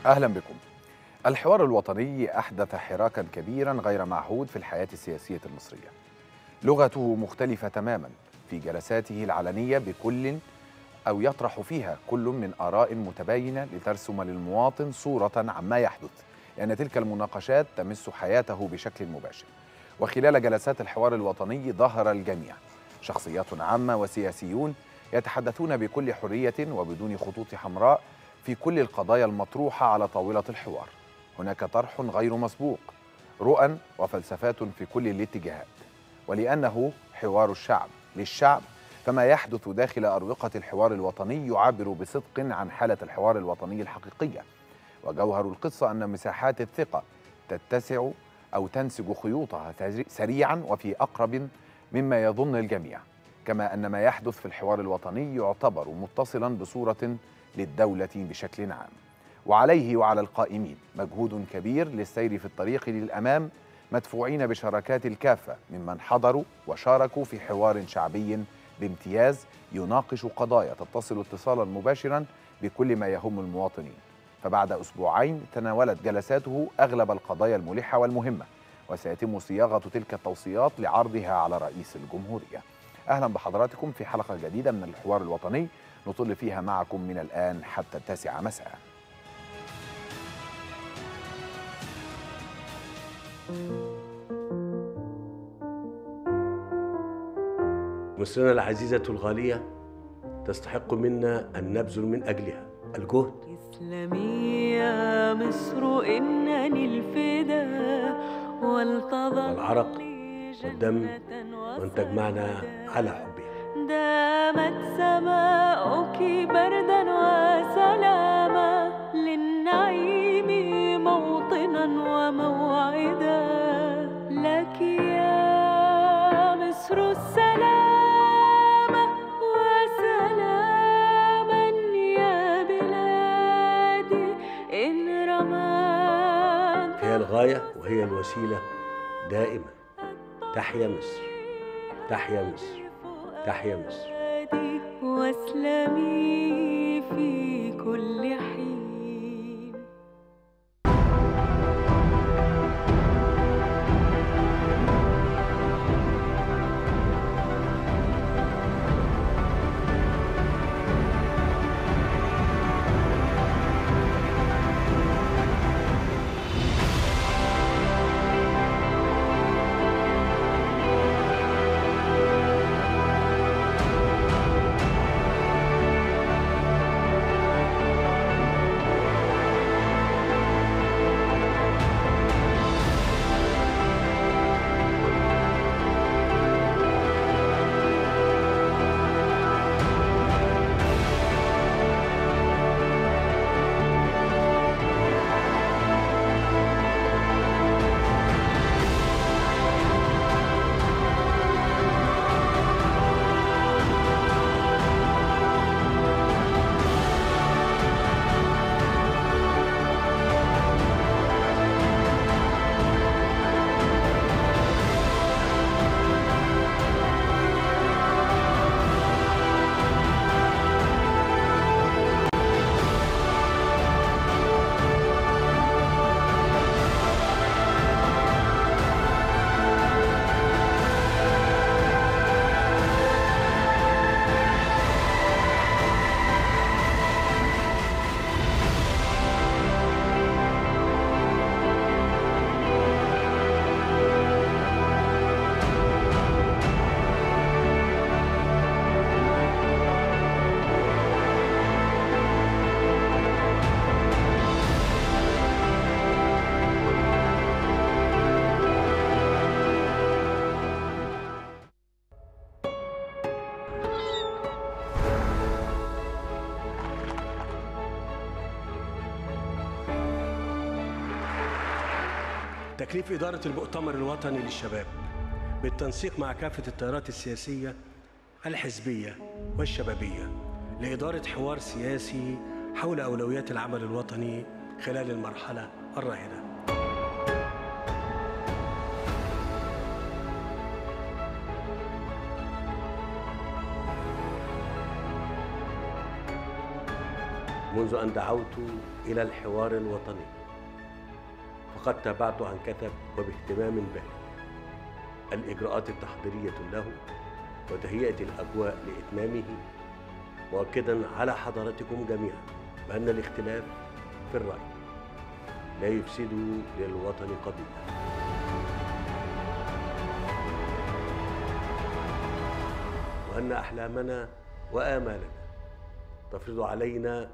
أهلا بكم الحوار الوطني أحدث حراكا كبيرا غير معهود في الحياة السياسية المصرية لغته مختلفة تماما في جلساته العلنية بكل أو يطرح فيها كل من آراء متباينة لترسم للمواطن صورة عما يحدث لأن تلك المناقشات تمس حياته بشكل مباشر وخلال جلسات الحوار الوطني ظهر الجميع شخصيات عامة وسياسيون يتحدثون بكل حرية وبدون خطوط حمراء في كل القضايا المطروحة على طاولة الحوار هناك طرح غير مسبوق رؤى وفلسفات في كل الاتجاهات ولأنه حوار الشعب للشعب فما يحدث داخل أروقة الحوار الوطني يعبر بصدق عن حالة الحوار الوطني الحقيقية وجوهر القصة أن مساحات الثقة تتسع أو تنسج خيوطها سريعا وفي أقرب مما يظن الجميع كما أن ما يحدث في الحوار الوطني يعتبر متصلا بصورة للدولة بشكل عام وعليه وعلى القائمين مجهود كبير للسير في الطريق للأمام مدفوعين بشراكات الكافة ممن حضروا وشاركوا في حوار شعبي بامتياز يناقش قضايا تتصل اتصالا مباشرا بكل ما يهم المواطنين فبعد أسبوعين تناولت جلساته أغلب القضايا الملحة والمهمة وسيتم صياغة تلك التوصيات لعرضها على رئيس الجمهورية أهلا بحضراتكم في حلقة جديدة من الحوار الوطني نطل فيها معكم من الآن حتى التاسعة مساء مصرنا العزيزة الغالية تستحق منا أن نبذل من أجلها الجهد اسلمي يا مصر إنني الفدا والتظل والعرق والدم وأن تجمعنا على حبها دامت سماؤك بردا وسلاما للنعيم موطنا وموعدا لك يا مصر السلام وسلاما يا بلادي إن رماد هي الغاية وهي الوسيلة دائما تحيا مصر تحيا مصر تحيا مصر واسلمي في كل حين تكليف إدارة المؤتمر الوطني للشباب بالتنسيق مع كافة التيارات السياسية الحزبية والشبابية لإدارة حوار سياسي حول أولويات العمل الوطني خلال المرحلة الراهنة منذ أن دعوت إلى الحوار الوطني فقد تابعت عن كثب وباهتمام بالغ الإجراءات التحضيرية له وتهيئة الأجواء لإتمامه مؤكدا على حضراتكم جميعا بأن الاختلاف في الرأي لا يفسد للوطن قضية وأن أحلامنا وآمالنا تفرض علينا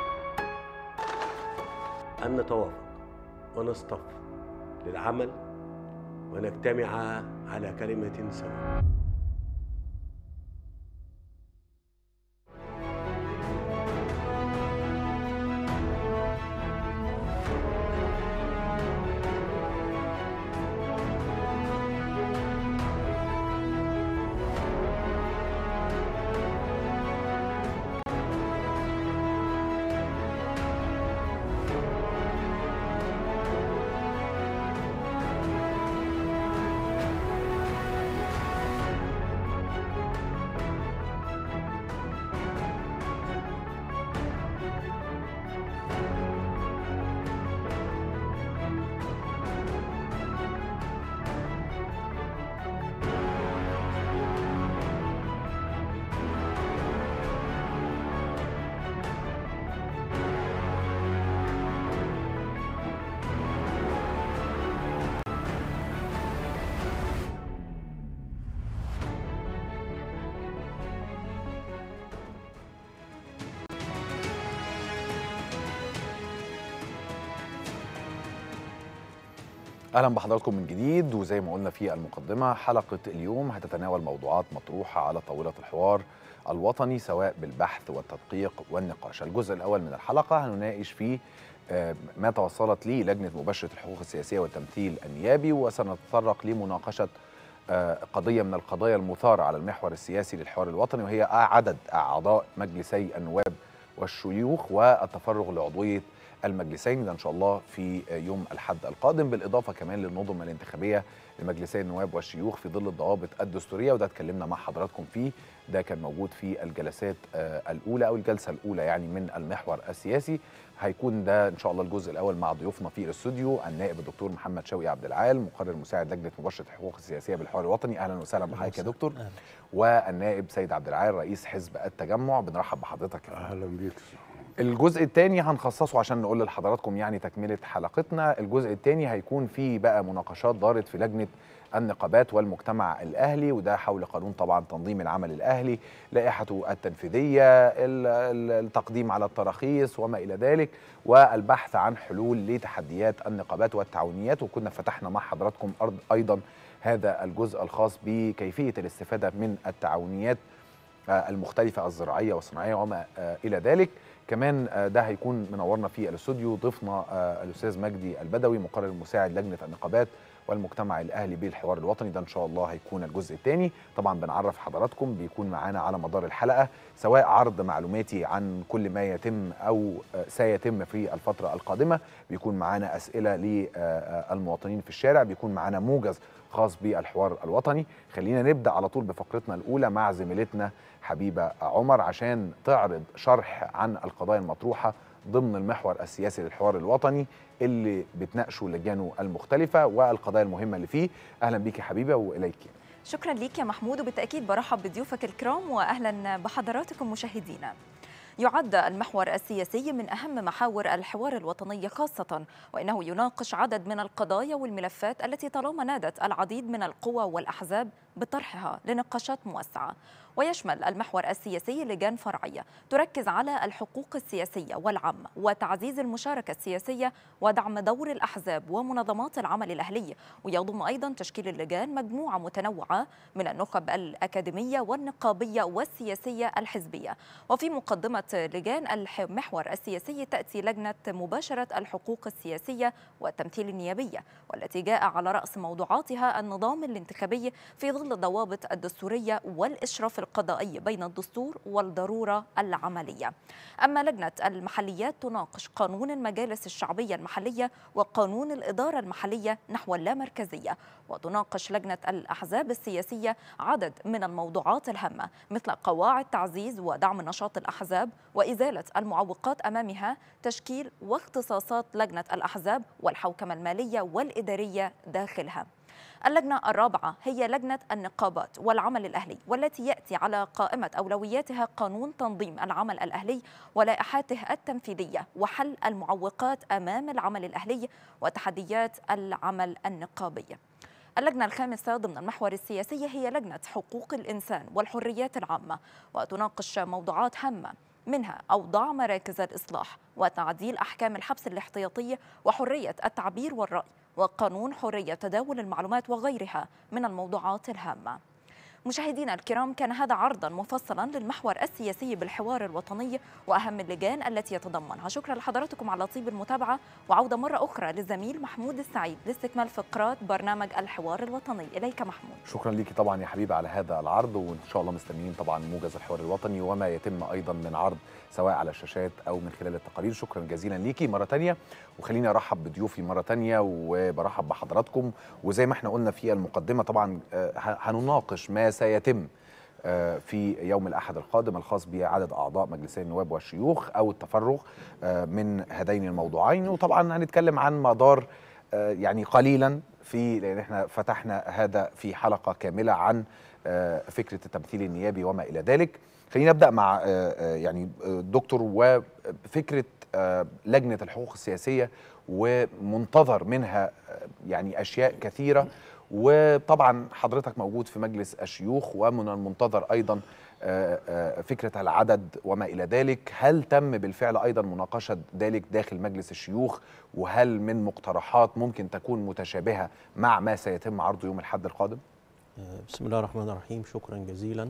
أن نتوافق ونصطف للعمل ونجتمع على كلمة سواء اهلا بحضراتكم من جديد وزي ما قلنا في المقدمه حلقه اليوم هتتناول موضوعات مطروحه على طاوله الحوار الوطني سواء بالبحث والتدقيق والنقاش. الجزء الاول من الحلقه هنناقش فيه آه، ما توصلت ليه لجنه مباشره الحقوق السياسيه والتمثيل النيابي وسنتطرق لمناقشه آه، قضيه من القضايا المثاره على المحور السياسي للحوار الوطني وهي عدد اعضاء مجلسي النواب والشيوخ والتفرغ لعضويه المجلسين ده ان شاء الله في يوم الاحد القادم بالاضافه كمان للنظم الانتخابيه لمجلسي النواب والشيوخ في ظل الضوابط الدستوريه وده اتكلمنا مع حضراتكم فيه ده كان موجود في الجلسات آه، الاولى او الجلسه الاولى يعني من المحور السياسي هيكون ده ان شاء الله الجزء الاول مع ضيوفنا في الاستوديو النائب الدكتور محمد شوقي عبد العال مقرر مساعد لجنه مباشره الحقوق السياسيه بالحوار الوطني اهلا وسهلا بحضرتك يا دكتور والنائب سيد عبد العال رئيس حزب التجمع بنرحب بحضرتك يا فندم. اهلا بيك الجزء الثاني هنخصصه عشان نقول لحضراتكم يعني تكمله حلقتنا الجزء الثاني هيكون فيه بقى مناقشات دارت في لجنه النقابات والمجتمع الاهلي وده حول قانون طبعا تنظيم العمل الاهلي لائحته التنفيذيه ال- ال- التقديم على التراخيص وما الى ذلك والبحث عن حلول لتحديات النقابات والتعاونيات وكنا فتحنا مع حضراتكم أرض ايضا هذا الجزء الخاص بكيفيه الاستفاده من التعاونيات آه، المختلفة الزراعية والصناعية وما آه، إلى ذلك كمان آه، ده هيكون منورنا في الاستوديو ضيفنا آه، الأستاذ مجدي البدوي مقرر مساعد لجنة النقابات والمجتمع الأهلي بالحوار الوطني ده إن شاء الله هيكون الجزء الثاني طبعا بنعرف حضراتكم بيكون معانا على مدار الحلقة سواء عرض معلوماتي عن كل ما يتم أو آه، سيتم في الفترة القادمة بيكون معانا أسئلة للمواطنين في الشارع بيكون معانا موجز خاص بالحوار الوطني خلينا نبدا على طول بفقرتنا الاولى مع زميلتنا حبيبه عمر عشان تعرض شرح عن القضايا المطروحه ضمن المحور السياسي للحوار الوطني اللي بتناقشه لجانه المختلفه والقضايا المهمه اللي فيه اهلا بيك يا حبيبه واليك شكرا ليك يا محمود وبالتأكيد برحب بضيوفك الكرام وأهلا بحضراتكم مشاهدينا يعد المحور السياسي من أهم محاور الحوار الوطني خاصة وإنه يناقش عدد من القضايا والملفات التي طالما نادت العديد من القوى والأحزاب بطرحها لنقاشات موسعة ويشمل المحور السياسي لجان فرعية تركز على الحقوق السياسية والعامة وتعزيز المشاركة السياسية ودعم دور الأحزاب ومنظمات العمل الأهلي ويضم أيضا تشكيل اللجان مجموعة متنوعة من النخب الأكاديمية والنقابية والسياسية الحزبية وفي مقدمة لجان المحور السياسي تأتي لجنة مباشرة الحقوق السياسية والتمثيل النيابية والتي جاء على رأس موضوعاتها النظام الانتخابي في ظل وفصل الضوابط الدستورية والإشراف القضائي بين الدستور والضرورة العملية أما لجنة المحليات تناقش قانون المجالس الشعبية المحلية وقانون الإدارة المحلية نحو اللامركزية وتناقش لجنة الأحزاب السياسية عدد من الموضوعات الهامة مثل قواعد تعزيز ودعم نشاط الأحزاب وإزالة المعوقات أمامها تشكيل واختصاصات لجنة الأحزاب والحوكمة المالية والإدارية داخلها اللجنة الرابعة هي لجنة النقابات والعمل الأهلي والتي يأتي على قائمة أولوياتها قانون تنظيم العمل الأهلي ولائحاته التنفيذية وحل المعوقات أمام العمل الأهلي وتحديات العمل النقابي اللجنة الخامسة ضمن المحور السياسي هي لجنة حقوق الإنسان والحريات العامة وتناقش موضوعات هامة منها أوضاع مراكز الإصلاح وتعديل أحكام الحبس الاحتياطي وحرية التعبير والرأي وقانون حرية تداول المعلومات وغيرها من الموضوعات الهامة مشاهدينا الكرام كان هذا عرضا مفصلا للمحور السياسي بالحوار الوطني واهم اللجان التي يتضمنها شكرا لحضراتكم على طيب المتابعه وعوده مره اخرى للزميل محمود السعيد لاستكمال فقرات برنامج الحوار الوطني اليك محمود شكرا ليكي طبعا يا حبيبي على هذا العرض وان شاء الله مستنيين طبعا موجز الحوار الوطني وما يتم ايضا من عرض سواء على الشاشات او من خلال التقارير شكرا جزيلا ليكي مره تانية وخليني ارحب بضيوفي مره تانية وبرحب بحضراتكم وزي ما احنا قلنا في المقدمه طبعا آه، هنناقش ما سيتم آه، في يوم الاحد القادم الخاص بعدد اعضاء مجلسي النواب والشيوخ او التفرغ آه، من هذين الموضوعين وطبعا هنتكلم عن مدار آه، يعني قليلا في لان احنا فتحنا هذا في حلقه كامله عن آه، فكره التمثيل النيابي وما الى ذلك خلينا نبدا مع آه، آه، يعني آه، دكتور وفكره آه، لجنه الحقوق السياسيه ومنتظر منها آه، يعني اشياء كثيره وطبعا حضرتك موجود في مجلس الشيوخ ومن المنتظر ايضا آه، آه، فكره العدد وما الى ذلك هل تم بالفعل ايضا مناقشه ذلك داخل مجلس الشيوخ وهل من مقترحات ممكن تكون متشابهه مع ما سيتم عرضه يوم الاحد القادم آه، بسم الله الرحمن الرحيم شكرا جزيلا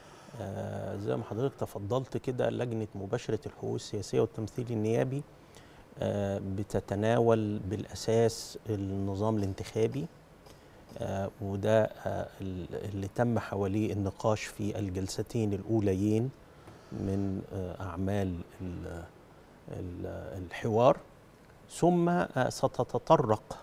آه، زي ما حضرتك تفضلت كده لجنة مباشرة الحقوق السياسية والتمثيل النيابي آه، بتتناول بالأساس النظام الانتخابي آه، وده آه، ال- اللي تم حواليه النقاش في الجلستين الأوليين من آه، أعمال ال- ال- الحوار ثم آه، ستتطرق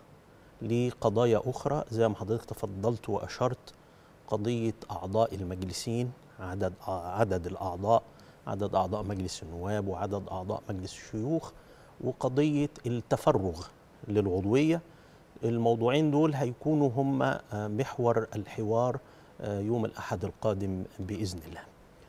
لقضايا أخرى زي ما حضرتك تفضلت وأشرت قضية أعضاء المجلسين عدد عدد الأعضاء عدد أعضاء مجلس النواب وعدد أعضاء مجلس الشيوخ وقضية التفرغ للعضوية الموضوعين دول هيكونوا هم آه، محور الحوار آه، يوم الأحد القادم بإذن الله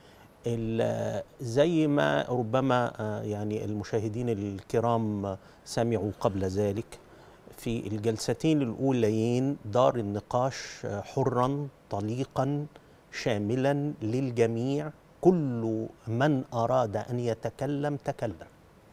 ال- زي ما ربما آه، يعني المشاهدين الكرام آه، سمعوا قبل ذلك في الجلستين الأوليين دار النقاش آه، حرا طليقا شاملا للجميع كل من أراد أن يتكلم تكلم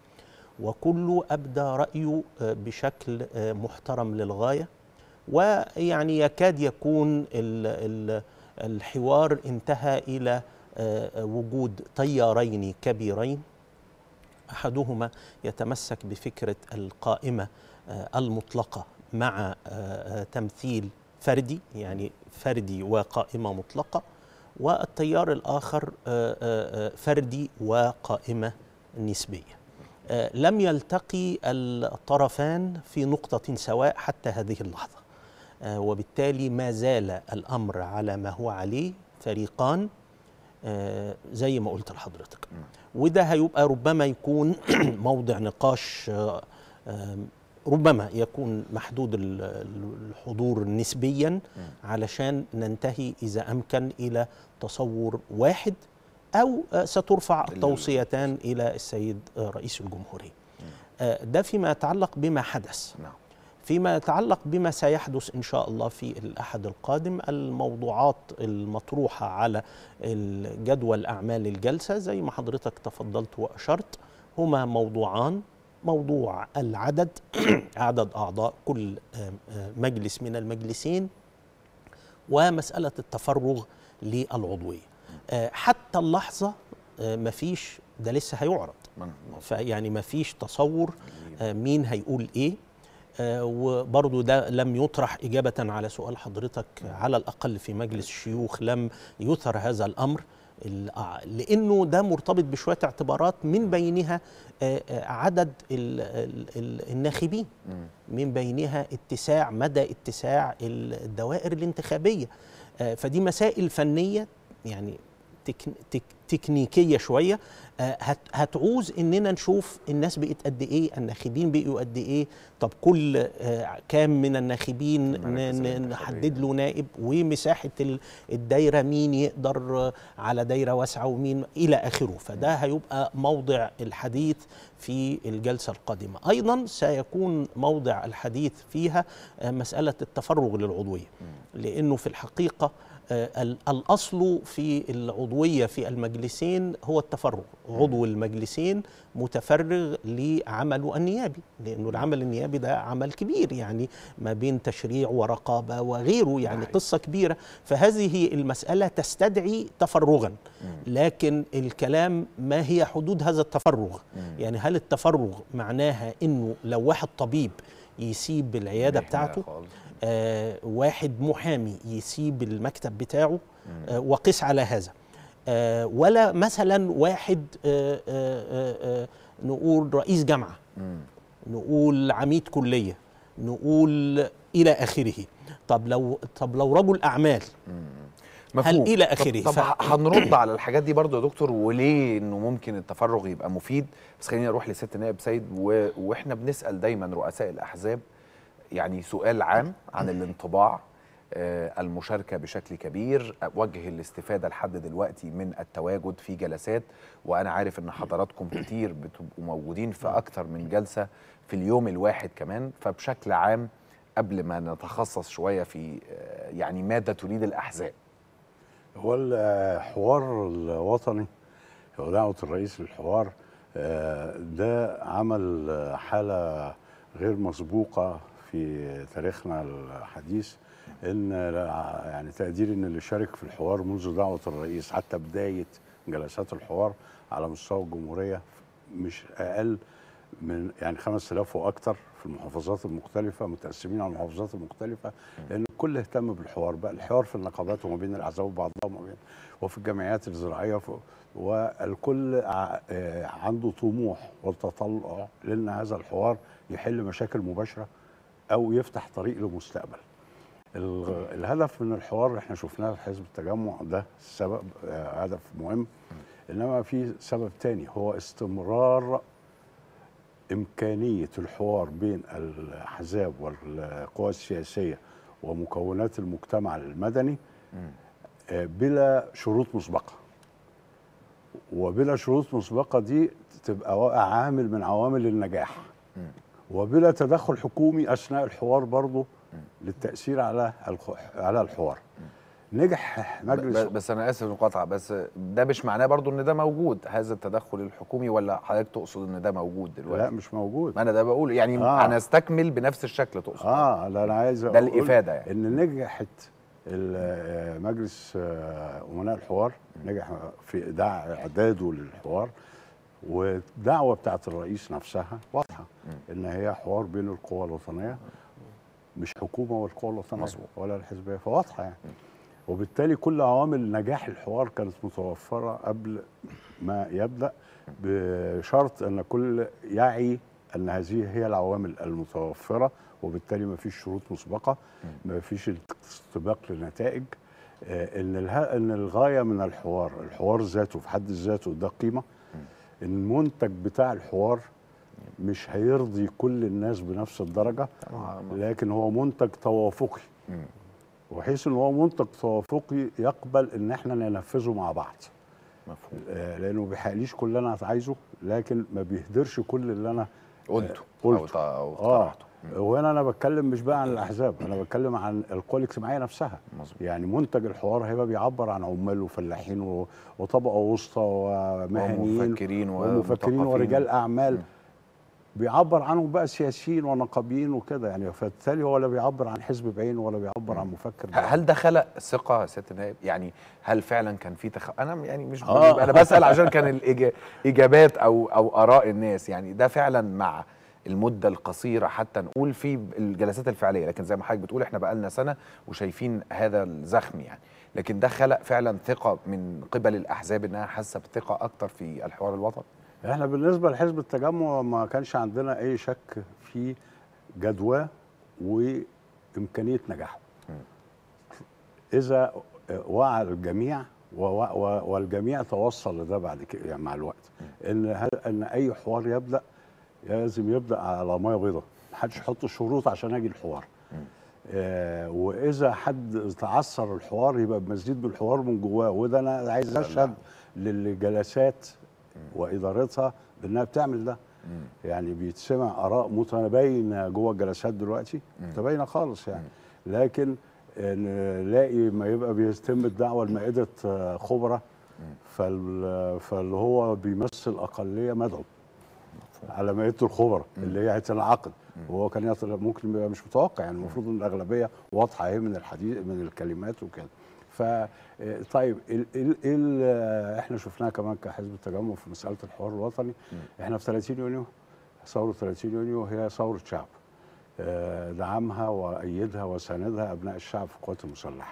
وكل أبدى رأيه آه، بشكل آه، محترم للغاية ويعني يكاد يكون ال- ال- الحوار انتهى إلى آه، وجود تيارين كبيرين احدهما يتمسك بفكره القائمه آه، المطلقه مع آه، آه، تمثيل فردي يعني فردي وقائمه مطلقه والتيار الاخر آه، آه، آه، فردي وقائمه نسبيه آه، لم يلتقي الطرفان في نقطه سواء حتى هذه اللحظه آه، وبالتالي ما زال الامر على ما هو عليه فريقان آه، زي ما قلت لحضرتك وده هيبقى ربما يكون موضع نقاش آه، آه، ربما يكون محدود ال- ال- الحضور نسبيا علشان ننتهي اذا امكن الى تصور واحد او آه، سترفع ال- التوصيتان الى السيد آه، رئيس الجمهوريه آه، ده فيما يتعلق بما حدث نعم فيما يتعلق بما سيحدث ان شاء الله في الاحد القادم الموضوعات المطروحه على الجدول اعمال الجلسه زي ما حضرتك تفضلت واشرت هما موضوعان موضوع العدد عدد اعضاء كل آم، آم، مجلس من المجلسين ومساله التفرغ للعضويه آه، حتى اللحظه آه، مفيش ده لسه هيعرض من- فيعني مفيش تصور آه، مين هيقول ايه آه، وبرضو ده لم يطرح إجابة على سؤال حضرتك على الأقل في مجلس الشيوخ لم يثر هذا الأمر ال- آه، لأنه ده مرتبط بشوية اعتبارات من بينها آه، آه، عدد ال- ال- ال- الناخبين من بينها اتساع مدى اتساع ال- الدوائر الانتخابية آه، فدي مسائل فنية يعني تك تك تكنيكيه شويه آه، هت هتعوز اننا نشوف الناس بقت قد ايه الناخبين بقوا قد ايه طب كل آه، كام من الناخبين المراكز ن- ن- الانتخابية. نحدد له نائب ومساحه ال- الدايره مين يقدر آه، على دايره واسعه ومين الى اخره فده هيبقى موضع الحديث في الجلسه القادمه ايضا سيكون موضع الحديث فيها آه، مساله التفرغ للعضويه لانه في الحقيقه آه، ال- الاصل في العضويه في المجلسين هو التفرغ عضو المجلسين متفرغ لعمله النيابي لانه العمل النيابي ده عمل كبير يعني ما بين تشريع ورقابه وغيره يعني صحيح. قصه كبيره فهذه المساله تستدعي تفرغا لكن الكلام ما هي حدود هذا التفرغ يعني هل التفرغ معناها انه لو واحد طبيب يسيب العياده مهنة بتاعته خالص. آه، واحد محامي يسيب المكتب بتاعه آه، وقس على هذا آه، ولا مثلا واحد آه، آه، آه، آه، نقول رئيس جامعه مم. نقول عميد كليه نقول الى اخره طب لو طب لو رجل اعمال مفهوم إلى طب- آخره؟ طب, ف- هنرد على الحاجات دي برضو يا دكتور وليه انه ممكن التفرغ يبقى مفيد بس خلينا نروح لست نائب سيد و... واحنا بنسال دايما رؤساء الاحزاب يعني سؤال عام عن الانطباع آه، المشاركه بشكل كبير وجه الاستفاده لحد دلوقتي من التواجد في جلسات وانا عارف ان حضراتكم كتير بتبقوا موجودين في اكتر من جلسه في اليوم الواحد كمان فبشكل عام قبل ما نتخصص شويه في آه، يعني ماذا تريد الاحزاب هو الحوار الوطني هو دعوة الرئيس للحوار آه، ده عمل آه، حالة غير مسبوقة في تاريخنا الحديث ان لا- يعني تقدير ان اللي شارك في الحوار منذ دعوة الرئيس حتى بداية جلسات الحوار على مستوى الجمهورية مش اقل من يعني 5000 واكثر في المحافظات المختلفة متقسمين على المحافظات المختلفة لان الكل اهتم بالحوار بقى الحوار في النقابات وما بين الاحزاب وبعضها وما بين وفي الجمعيات الزراعية ف- والكل ع- آه، عنده طموح وتطلع لان هذا الحوار يحل مشاكل مباشرة او يفتح طريق لمستقبل ال- الهدف من الحوار احنا شفناه في حزب التجمع ده سبب آه، هدف مهم انما في سبب تاني هو استمرار امكانيه الحوار بين الاحزاب والقوى السياسيه ومكونات المجتمع المدني آه، بلا شروط مسبقه وبلا شروط مسبقه دي تبقى واقع عامل من عوامل النجاح وبلا تدخل حكومي اثناء الحوار برضه للتاثير على الخ- على الحوار نجح مجلس ب- بس انا اسف المقاطعه بس ده مش معناه برضو ان ده موجود هذا التدخل الحكومي ولا حضرتك تقصد ان ده موجود دلوقتي لا مش موجود ما انا ده بقول يعني آه. هنستكمل بنفس الشكل تقصد اه لا انا عايز ده أقول الإفادة يعني. ان نجحت ال- آه، مجلس آه، امناء الحوار نجح في دع اعداده للحوار والدعوه بتاعت الرئيس نفسها واضحه ان هي حوار بين القوى الوطنيه مش حكومه والقوى الوطنيه مظبوط. ولا الحزبيه فواضحه يعني وبالتالي كل عوامل نجاح الحوار كانت متوفره قبل ما يبدا بشرط ان كل يعي ان هذه هي العوامل المتوفره وبالتالي ما فيش شروط مسبقه ما فيش استباق للنتائج آه، ان اله... ان الغايه من الحوار الحوار ذاته في حد ذاته ده قيمه المنتج بتاع الحوار مش هيرضي كل الناس بنفس الدرجه لكن هو منتج توافقي وحيث ان هو منتج توافقي يقبل ان احنا ننفذه مع بعض مفهوم آه، لانه ما بيحققليش كل اللي انا عايزه لكن ما بيهدرش كل اللي انا قلته قلته. او ط- او اه اقترحته وهنا انا بتكلم مش بقى عن الاحزاب انا بتكلم عن القوى الاجتماعيه نفسها مظبوط. يعني منتج الحوار هيبقى بيعبر عن عمال وفلاحين و- وطبقه وسطى ومهنيين ومفكرين ومفكرين ومثقفين. ورجال اعمال مم. بيعبر عنهم بقى سياسيين ونقابيين وكده يعني فبالتالي هو لا بيعبر عن حزب بعينه ولا بيعبر عن مفكر ه- بعينه. هل ده خلق ثقه يا سياده النائب يعني هل فعلا كان في تخ... انا يعني مش آه. انا بسال عشان كان الاجابات او او اراء الناس يعني ده فعلا مع المده القصيره حتى نقول في الجلسات الفعليه لكن زي ما حضرتك بتقول احنا بقالنا سنه وشايفين هذا الزخم يعني لكن ده خلق فعلا ثقه من قبل الاحزاب انها حاسه بثقه اكتر في الحوار الوطني احنا بالنسبه لحزب التجمع ما كانش عندنا اي شك في جدواه وامكانيه نجاحه اذا وعى الجميع و- و- والجميع توصل لده بعد كده يعني مع الوقت ان ه- ان اي حوار يبدا لازم يبدا على ميه بيضاء محدش يحط شروط عشان اجي الحوار آه واذا حد تعثر الحوار يبقى بمزيد بالحوار من جواه وده انا عايز اشهد للجلسات وادارتها بانها بتعمل ده يعني بيتسمع اراء متباينه جوه الجلسات دلوقتي متباينه خالص يعني لكن نلاقي ما يبقى بيتم الدعوه لمائده آه، خبراء فال- فاللي هو بيمثل اقليه مدعو على مائده الخبراء اللي هي هتنعقد وهو كان يطلع ممكن يبقى مش متوقع يعني المفروض ان الاغلبيه واضحه اهي من الحديث من الكلمات وكده ف آه، طيب ال ال ال آه، احنا شفناها كمان كحزب التجمع في مساله الحوار الوطني احنا في 30 يونيو ثوره 30 يونيو هي ثوره شعب آه، دعمها وايدها وساندها ابناء الشعب في القوات المسلحه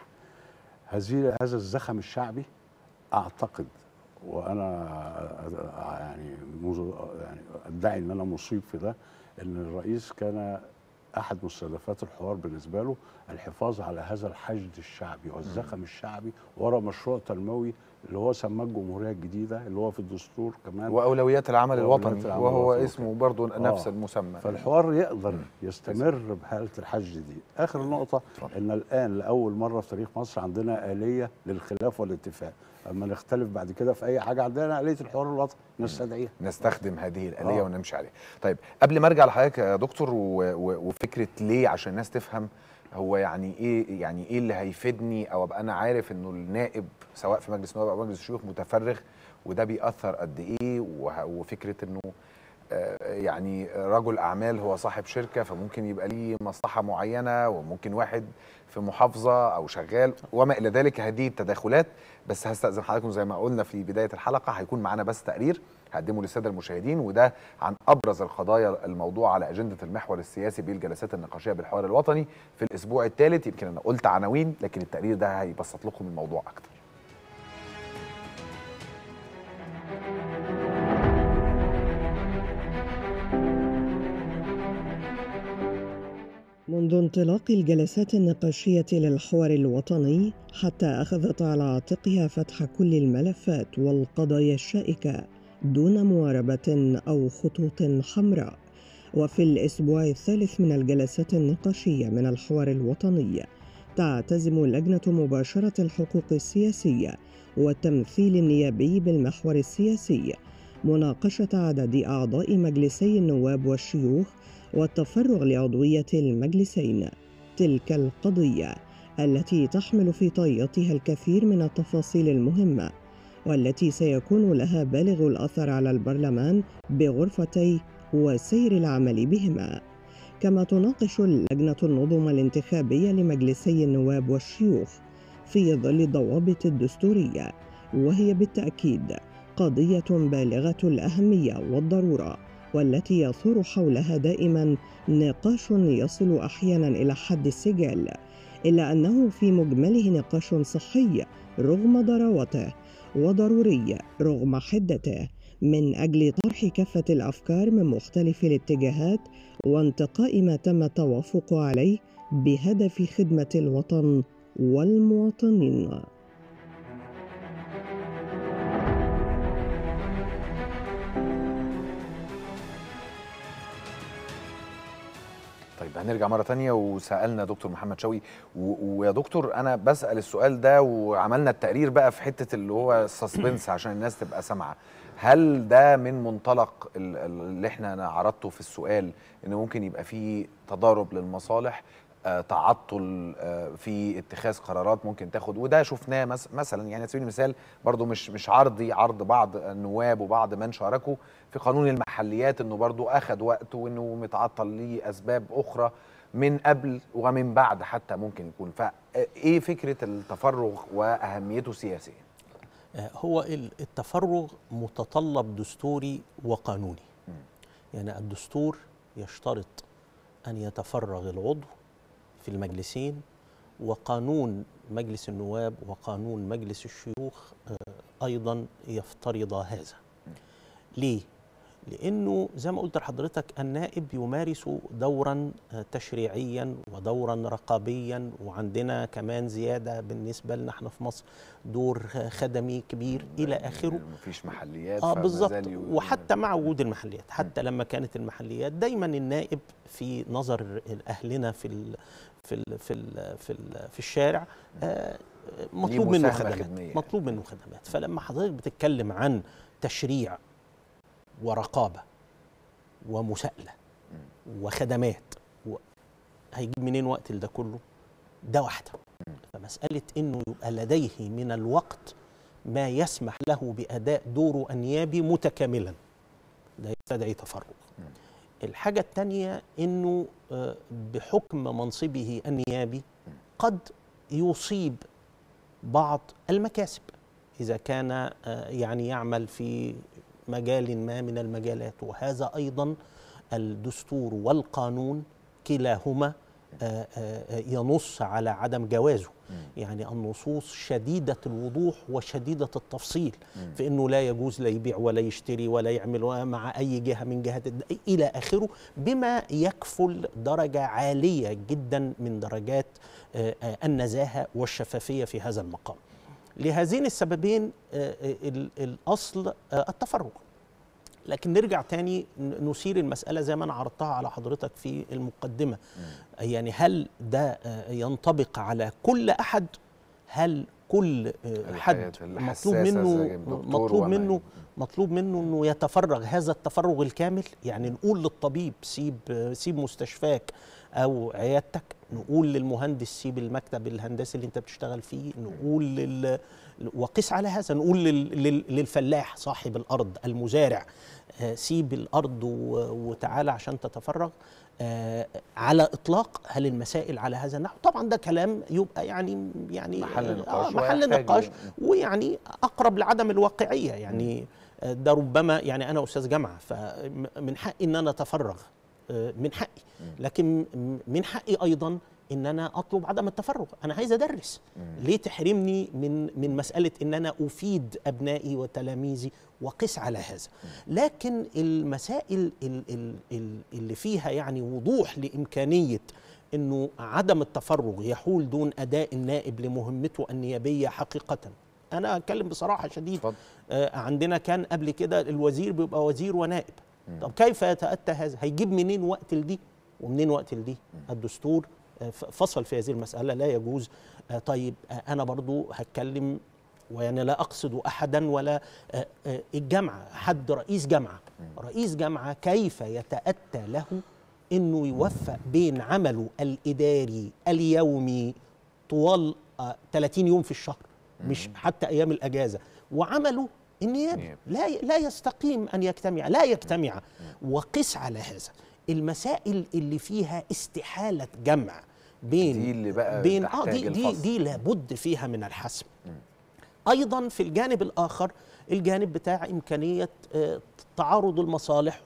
هذه هذا الزخم الشعبي اعتقد وانا آه، يعني مز- يعني ادعي ان انا مصيب في ده ان الرئيس كان احد مستهدفات الحوار بالنسبه له الحفاظ على هذا الحشد الشعبي والزخم الشعبي ورا مشروع تنموي اللي هو سماه الجمهوريه الجديده اللي هو في الدستور كمان واولويات العمل وأولويات الوطني العمل وهو الوطني. اسمه برضه نفس آه. المسمى فالحوار يقدر يستمر بحاله الحشد دي اخر نقطه اتفضل. ان الان لاول مره في تاريخ مصر عندنا اليه للخلاف والاتفاق اما نختلف بعد كده في اي حاجه عندنا اليه الحوار الوطني نستدعيها نستخدم هذه الآلية آه. ونمشي عليها طيب قبل ما ارجع لحضرتك يا دكتور و... و... وفكرة ليه عشان الناس تفهم هو يعني ايه يعني ايه اللي هيفيدني او ابقى انا عارف انه النائب سواء في مجلس النواب او مجلس الشيوخ متفرغ وده بيأثر قد ايه وه... وفكرة انه آه، يعني رجل اعمال هو صاحب شركه فممكن يبقى ليه مصلحه معينه وممكن واحد في محافظه او شغال وما الى ذلك هذه التداخلات بس هستاذن حضراتكم زي ما قلنا في بدايه الحلقه هيكون معانا بس تقرير هقدمه للساده المشاهدين وده عن ابرز القضايا الموضوع على اجنده المحور السياسي بالجلسات النقاشيه بالحوار الوطني في الاسبوع الثالث يمكن انا قلت عناوين لكن التقرير ده هيبسط لكم الموضوع اكتر منذ انطلاق الجلسات النقاشية للحوار الوطني حتى أخذت على عاتقها فتح كل الملفات والقضايا الشائكة دون مواربة أو خطوط حمراء وفي الأسبوع الثالث من الجلسات النقاشية من الحوار الوطني تعتزم لجنة مباشرة الحقوق السياسية والتمثيل النيابي بالمحور السياسي مناقشة عدد أعضاء مجلسي النواب والشيوخ والتفرغ لعضوية المجلسين تلك القضية التي تحمل في طياتها الكثير من التفاصيل المهمة والتي سيكون لها بالغ الأثر على البرلمان بغرفتي وسير العمل بهما كما تناقش اللجنة النظم الانتخابية لمجلسي النواب والشيوخ في ظل الضوابط الدستورية وهي بالتأكيد قضية بالغة الأهمية والضرورة والتي يثور حولها دائما نقاش يصل احيانا الى حد السجال الا انه في مجمله نقاش صحي رغم ضراوته وضروري رغم حدته من اجل طرح كافه الافكار من مختلف الاتجاهات وانتقاء ما تم التوافق عليه بهدف خدمه الوطن والمواطنين طيب هنرجع مرة تانية وسألنا دكتور محمد شوقي و- ويا دكتور أنا بسأل السؤال ده وعملنا التقرير بقى في حتة اللي هو السسبنس عشان الناس تبقى سامعة هل ده من منطلق ال- ال- اللي احنا أنا عرضته في السؤال إن ممكن يبقى فيه تضارب للمصالح آه، تعطل آه، في اتخاذ قرارات ممكن تاخد وده شفناه مس- مثلا يعني على سبيل المثال برضو مش مش عرضي عرض بعض النواب وبعض من شاركوا في قانون المحليات انه برضو اخذ وقت وانه متعطل ليه اسباب اخرى من قبل ومن بعد حتى ممكن يكون فايه فكره التفرغ واهميته سياسيا آه، هو ال- التفرغ متطلب دستوري وقانوني يعني الدستور يشترط أن يتفرغ العضو في المجلسين وقانون مجلس النواب وقانون مجلس الشيوخ آه، أيضا يفترض هذا ليه؟ لأنه زي ما قلت لحضرتك النائب يمارس دورا آه، تشريعيا ودورا رقابيا وعندنا كمان زيادة بالنسبة لنا احنا في مصر دور آه، خدمي كبير إلى آخره مفيش محليات اه فما بالظبط زال ي- وحتى مع وجود المحليات حتى لما كانت المحليات دايما النائب في نظر اهلنا في ال في ال في ال في, ال في الشارع آه، مطلوب منه مساهمة خدمات خدمية. مطلوب منه خدمات فلما حضرتك بتتكلم عن تشريع ورقابه ومساءله وخدمات و... هيجيب منين وقت لده كله ده واحده فمساله انه يبقى لديه من الوقت ما يسمح له باداء دوره النيابي متكاملا ده يستدعي تفرغ الحاجه الثانيه انه آه، بحكم منصبه النيابي قد يصيب بعض المكاسب اذا كان آه، يعني يعمل في مجال ما من المجالات وهذا ايضا الدستور والقانون كلاهما آه، آه، ينص على عدم جوازه يعني النصوص شديدة الوضوح وشديدة التفصيل في أنه لا يجوز لا يبيع ولا يشتري ولا يعمل مع أي جهة من جهات الد- إلى آخره بما يكفل درجة عالية جدا من درجات آه، آه، النزاهة والشفافية في هذا المقام لهذين السببين آه، آه، ال- الأصل آه، التفرغ لكن نرجع تاني ن- نثير المسألة زي ما أنا عرضتها على حضرتك في المقدمة يعني هل ده آه، ينطبق على كل أحد هل كل آه، حد الحياة مطلوب الحساسة منه زي الدكتور مطلوب وما منه يلي. مطلوب منه انه يتفرغ هذا التفرغ الكامل يعني نقول للطبيب سيب سيب مستشفاك او عيادتك نقول للمهندس سيب المكتب الهندسي اللي انت بتشتغل فيه نقول لل وقس على هذا نقول لل... لل... للفلاح صاحب الارض المزارع آه، سيب الارض و... وتعالى عشان تتفرغ آه، على اطلاق هل المسائل على هذا النحو طبعا ده كلام يبقى يعني يعني محل آه، نقاش محل ويحتاج- نقاش ويعني اقرب لعدم الواقعيه يعني آه، ده ربما يعني انا استاذ جامعه فمن حقي ان انا اتفرغ آه، من حقي لكن م- من حقي ايضا ان انا اطلب عدم التفرغ انا عايز ادرس ليه تحرمني من من مساله ان انا افيد ابنائي وتلاميذي وقس على هذا لكن المسائل ال- ال- ال- اللي فيها يعني وضوح لامكانيه انه عدم التفرغ يحول دون اداء النائب لمهمته النيابيه حقيقه انا اتكلم بصراحه شديده اتفضل. آه، عندنا كان قبل كده الوزير بيبقى وزير ونائب طب كيف يتأتى هذا هيجيب منين وقت لدي ومنين وقت لدي الدستور آه، ف- فصل في هذه المسألة لا يجوز آه، طيب آه، أنا برضو هتكلم ويعني لا أقصد أحدا ولا آه، آه، الجامعة حد رئيس جامعة رئيس جامعة كيف يتأتى له أنه يوفق بين عمله الإداري اليومي طوال آه، 30 يوم في الشهر مش حتى أيام الأجازة وعمله النيابي نيابي. لا لا يستقيم ان يجتمع لا يجتمع وقس على هذا المسائل اللي فيها استحاله جمع بين دي اللي بقى بين اه تحتاج دي دي الفصل. دي لابد فيها من الحسم ايضا في الجانب الاخر الجانب بتاع امكانيه آه، تعارض المصالح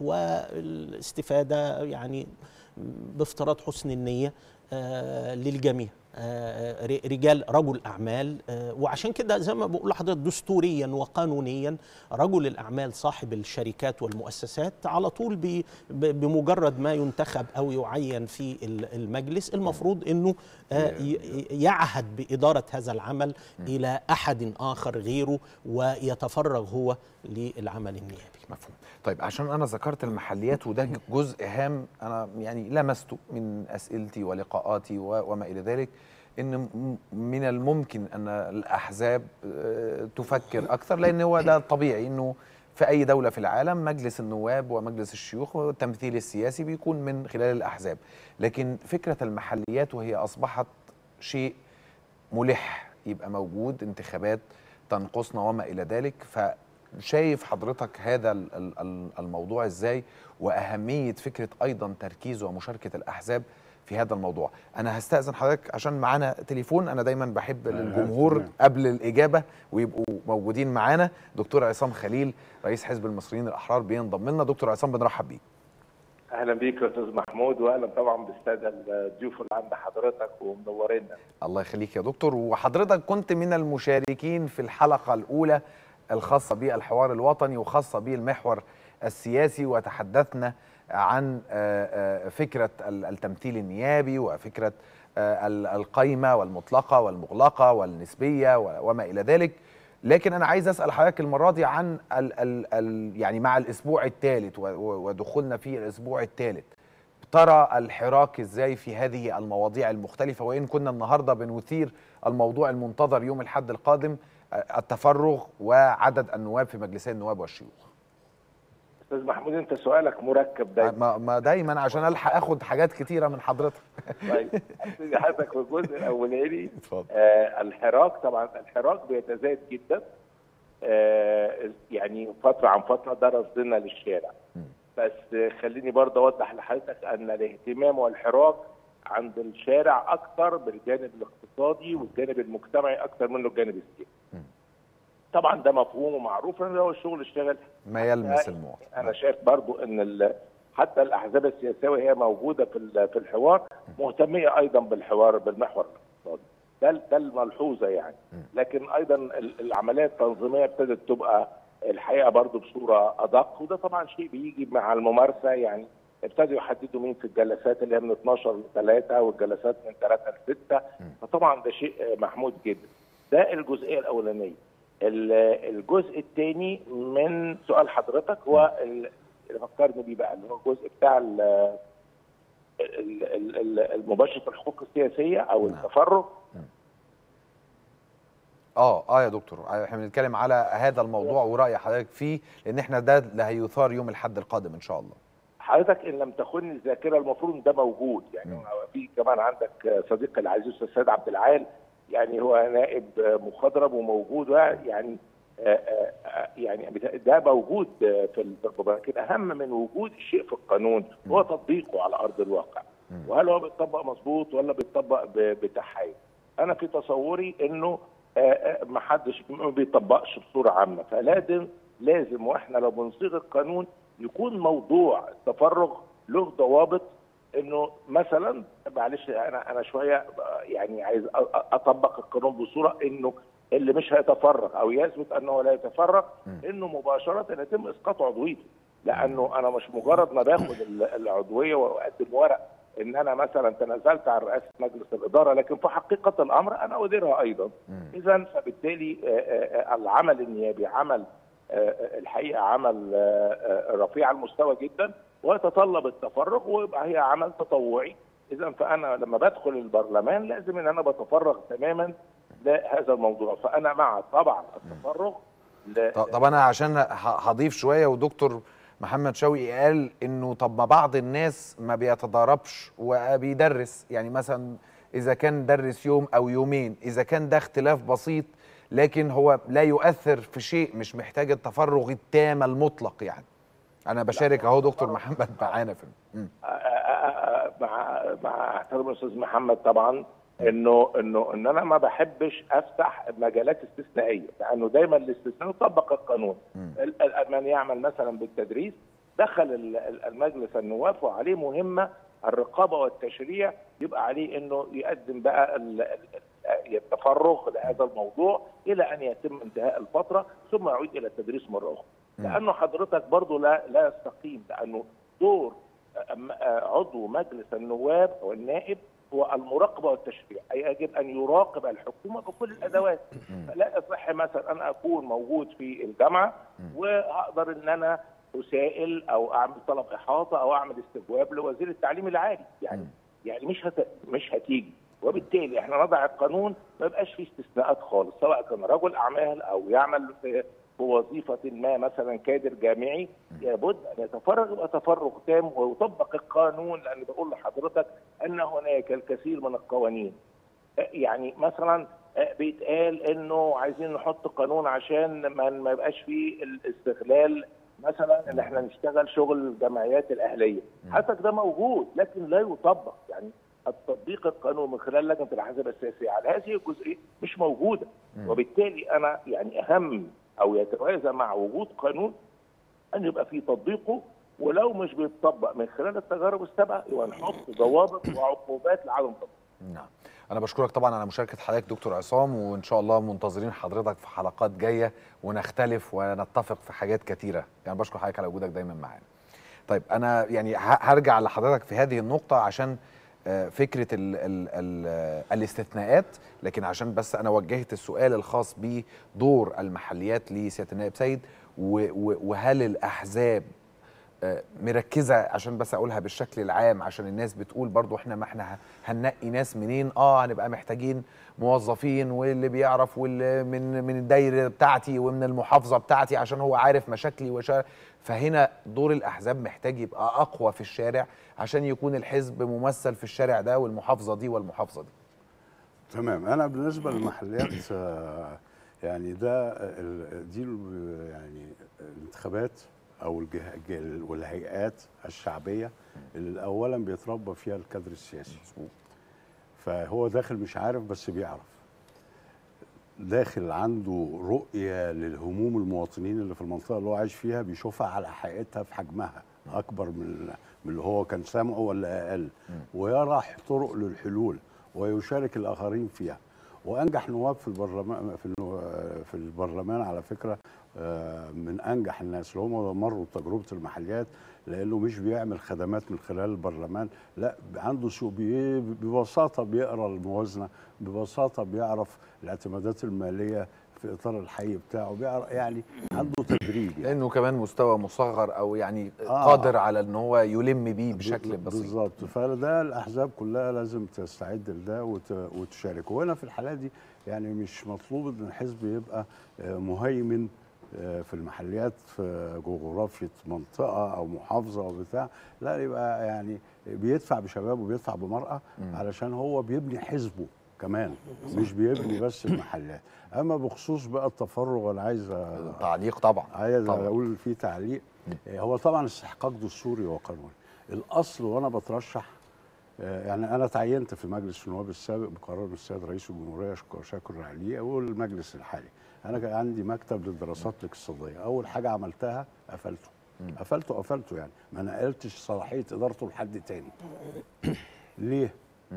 والاستفاده يعني بافتراض حسن النيه آه، للجميع آه، ر- رجال رجل اعمال آه، وعشان كده زي ما بقول لحضرتك دستوريا وقانونيا رجل الاعمال صاحب الشركات والمؤسسات على طول بي- ب- بمجرد ما ينتخب او يعين في ال- المجلس المفروض انه آه، ي- ي- يعهد باداره هذا العمل الى احد اخر غيره ويتفرغ هو للعمل النيابي مفهوم طيب عشان انا ذكرت المحليات وده جزء هام انا يعني لمسته من اسئلتي ولقاءاتي و- وما الى ذلك ان م- من الممكن ان الاحزاب آه، تفكر اكثر لان هو ده الطبيعي انه في اي دوله في العالم مجلس النواب ومجلس الشيوخ والتمثيل السياسي بيكون من خلال الاحزاب لكن فكره المحليات وهي اصبحت شيء ملح يبقى موجود انتخابات تنقصنا وما الى ذلك فشايف حضرتك هذا ال- ال- ال- الموضوع ازاي واهميه فكره ايضا تركيز ومشاركه الاحزاب في هذا الموضوع انا هستاذن حضرتك عشان معانا تليفون انا دايما بحب آه، للجمهور تمام. قبل الاجابه ويبقوا موجودين معانا دكتور عصام خليل رئيس حزب المصريين الاحرار بينضم لنا دكتور عصام بنرحب بيك اهلا بيك يا استاذ محمود واهلا طبعا بالساده الضيوف اللي عند حضرتك ومنورينا الله يخليك يا دكتور وحضرتك كنت من المشاركين في الحلقة الأولى الخاصة بالحوار الوطني وخاصة بالمحور السياسي وتحدثنا عن آه، آه، فكرة ال- التمثيل النيابي وفكرة آه، ال- القايمة والمطلقة والمغلقة والنسبية و- وما إلى ذلك لكن أنا عايز أسأل حضرتك المرة دي عن ال ال ال يعني مع الأسبوع الثالث و- و- ودخولنا في الأسبوع الثالث ترى الحراك ازاي في هذه المواضيع المختلفة وإن كنا النهاردة بنثير الموضوع المنتظر يوم الحد القادم آه، التفرغ وعدد النواب في مجلسي النواب والشيوخ استاذ محمود انت سؤالك مركب دايما ما, ما دايما عشان الحق اخد حاجات كتيرة من حضرتك طيب هبتدي حضرتك في الجزء الاولاني اتفضل آه الحراك طبعا الحراك بيتزايد جدا آه يعني فتره عن فتره ده رصدنا للشارع بس آه، خليني برضه اوضح لحضرتك ان الاهتمام والحراك عند الشارع اكثر بالجانب الاقتصادي والجانب المجتمعي اكثر منه الجانب السياسي طبعا ده مفهوم ومعروف ان هو الشغل اشتغل ما يلمس المواطن انا شايف برضو ان ال- حتى الاحزاب السياسيه وهي موجوده في ال- في الحوار مهتميه ايضا بالحوار بالمحور الاقتصادي ده ده الملحوظه يعني لكن ايضا ال- العمليه التنظيميه ابتدت تبقى الحقيقه برضو بصوره ادق وده طبعا شيء بيجي مع الممارسه يعني ابتدوا يحددوا مين في الجلسات اللي هي من 12 ل 3 والجلسات من 3 ل 6 فطبعا ده شيء محمود جدا ده الجزئيه الاولانيه ال- الجزء الثاني من سؤال حضرتك هو ال- اللي فكرني بيه بقى اللي هو الجزء بتاع ال- ال- ال- ال- المباشره الحقوق السياسيه او نعم. التفرغ اه اه يا دكتور احنا بنتكلم على هذا الموضوع ورأي حضرتك فيه لان احنا ده اللي هيثار يوم الحد القادم ان شاء الله حضرتك ان لم تخن الذاكره المفروض إن ده موجود يعني مم. في كمان عندك صديقي العزيز الاستاذ سيد عبد العال يعني هو نائب مخضرم وموجود يعني آه، آه، آه، يعني ده موجود في البرلمان لكن اهم من وجود الشيء في القانون هو تطبيقه على ارض الواقع مم. وهل هو بيتطبق مظبوط ولا بيتطبق ب- بتحايل انا في تصوري انه آه، آه، ما حدش ما بيطبقش بصوره عامه فلازم لازم واحنا لو بنصيغ القانون يكون موضوع التفرغ له ضوابط انه مثلا معلش انا انا شويه يعني عايز أ- أ- اطبق القانون بصوره انه اللي مش هيتفرغ او يثبت انه لا يتفرغ انه مباشره يتم اسقاط عضويته لانه انا مش مجرد ما باخد ال- العضويه واقدم ورق ان انا مثلا تنازلت عن رئاسه مجلس الاداره لكن في حقيقه الامر انا اديرها ايضا اذا فبالتالي آه، آه، آه، العمل النيابي عمل آه، آه، الحقيقه عمل آه، آه، رفيع المستوى جدا ويتطلب التفرغ ويبقى هي عمل تطوعي اذا فانا لما بدخل البرلمان لازم ان انا بتفرغ تماما لهذا الموضوع فانا مع طبعا التفرغ ل- طب طب انا عشان ه- هضيف شويه ودكتور محمد شوقي قال انه طب ما بعض الناس ما بيتضاربش وبيدرس يعني مثلا اذا كان درس يوم او يومين اذا كان ده اختلاف بسيط لكن هو لا يؤثر في شيء مش محتاج التفرغ التام المطلق يعني انا بشارك اهو دكتور محمد معانا في مم. مع مع احترام الاستاذ محمد طبعا انه انه ان انا ما بحبش افتح مجالات استثنائيه لانه دايما الاستثناء يطبق القانون ال- ال- من يعمل مثلا بالتدريس دخل ال- ال- المجلس النواب وعليه مهمه الرقابه والتشريع يبقى عليه انه يقدم بقى ال- ال- التفرغ لهذا الموضوع الى ان يتم انتهاء الفتره ثم يعود الى التدريس مره اخرى لانه حضرتك برضه لا لا يستقيم لانه دور أم- عضو مجلس النواب او النائب هو المراقبه والتشريع اي يجب ان يراقب الحكومه بكل الادوات فلا يصح مثلا ان اكون موجود في الجامعه وهقدر ان انا اسائل او اعمل طلب احاطه او اعمل استجواب لوزير التعليم العالي يعني يعني مش هت... مش هتيجي وبالتالي احنا نضع القانون ما يبقاش فيه استثناءات خالص سواء كان رجل اعمال او يعمل في في وظيفه ما مثلا كادر جامعي لابد ان يتفرغ يبقى تفرغ تام ويطبق القانون لان بقول لحضرتك ان هناك الكثير من القوانين يعني مثلا بيتقال انه عايزين نحط قانون عشان ما ما يبقاش فيه الاستغلال مثلا ان احنا نشتغل شغل الجمعيات الاهليه حتى ده موجود لكن لا يطبق يعني التطبيق القانون من خلال لجنه الاحزاب السياسيه على هذه الجزئيه مش موجوده وبالتالي انا يعني اهم او يتوازى مع وجود قانون ان يبقى في تطبيقه ولو مش بيتطبق من خلال التجارب السابقه يبقى نحط ضوابط وعقوبات لعدم تطبيقه نعم انا بشكرك طبعا على مشاركه حضرتك دكتور عصام وان شاء الله منتظرين حضرتك في حلقات جايه ونختلف ونتفق في حاجات كتيره يعني بشكر حضرتك على وجودك دايما معانا طيب انا يعني ه- هرجع لحضرتك في هذه النقطه عشان آه، فكره ال ال ال الاستثناءات لكن عشان بس انا وجهت السؤال الخاص بدور المحليات لسياده النائب سيد و- و- وهل الاحزاب آه، مركزه عشان بس اقولها بالشكل العام عشان الناس بتقول برضو احنا ما احنا ه- هننقي ناس منين اه هنبقى محتاجين موظفين واللي بيعرف واللي من من الدايره بتاعتي ومن المحافظه بتاعتي عشان هو عارف مشاكلي وشا فهنا دور الاحزاب محتاج يبقى اقوى في الشارع عشان يكون الحزب ممثل في الشارع ده والمحافظه دي والمحافظه دي تمام انا بالنسبه للمحليات آه، يعني ده ال- دي ال- يعني الانتخابات او الجه- الج- والهيئات الشعبيه اللي اولا بيتربى فيها الكادر السياسي فهو داخل مش عارف بس بيعرف داخل عنده رؤيه للهموم المواطنين اللي في المنطقه اللي هو عايش فيها بيشوفها على حقيقتها في حجمها اكبر من من اللي هو كان سامعه ولا اقل ويرى طرق للحلول ويشارك الاخرين فيها وانجح نواب في البرلمان في النو- في البرلمان على فكره آه، من انجح الناس اللي هم مروا بتجربه المحليات لانه مش بيعمل خدمات من خلال البرلمان لا عنده سوق بي- ببساطه بيقرا الموازنه ببساطه بيعرف الاعتمادات الماليه في اطار الحي بتاعه بيعرف يعني عنده تدريب يعني. لانه كمان مستوى مصغر او يعني آه. قادر على ان هو يلم بيه بشكل بال- بسيط بالظبط فده الاحزاب كلها لازم تستعد لده وت- وتشارك وهنا في الحالات دي يعني مش مطلوب ان الحزب يبقى آه، مهيمن آه، في المحليات في جغرافية منطقة أو محافظة أو بتاع لا يبقى يعني بيدفع بشبابه وبيدفع بمرأة علشان هو بيبني حزبه كمان مش بيبني بس المحلات أما بخصوص بقى التفرغ أنا عايز أ- تعليق طبعا عايز طبعاً. اقول في تعليق آه، هو طبعا استحقاق دستوري وقانوني الاصل وانا بترشح آه، يعني انا تعينت في مجلس النواب السابق بقرار السيد رئيس الجمهوريه شك- شاكر عليه والمجلس الحالي انا كان عندي مكتب للدراسات الاقتصاديه اول حاجه عملتها قفلته قفلته قفلته يعني ما نقلتش صلاحيه ادارته لحد تاني ليه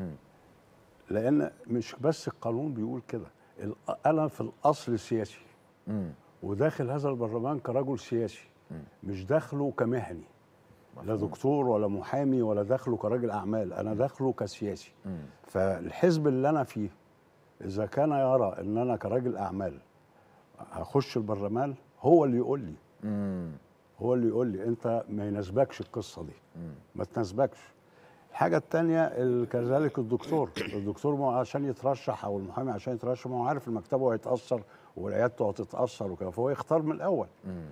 لان مش بس القانون بيقول كده الأ- انا في الاصل سياسي مم. وداخل هذا البرلمان كرجل سياسي مش داخله كمهني لا دكتور ولا محامي ولا داخله كراجل اعمال انا داخله كسياسي فالحزب اللي انا فيه اذا كان يرى ان انا كراجل اعمال هخش البرلمان هو اللي يقول لي مم. هو اللي يقول لي انت ما يناسبكش القصه دي ما تناسبكش الحاجة التانية ال- كذلك الدكتور الدكتور ما هو عشان يترشح أو المحامي عشان يترشح ما هو عارف المكتبة هيتأثر وعيادته هتتأثر وكده فهو يختار من الأول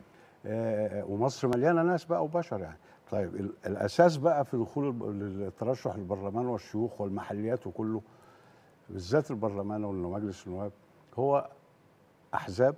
آه ومصر مليانة ناس بقى وبشر يعني طيب ال- الأساس بقى في دخول الب- الترشح للبرلمان والشيوخ والمحليات وكله بالذات البرلمان ومجلس النواب هو أحزاب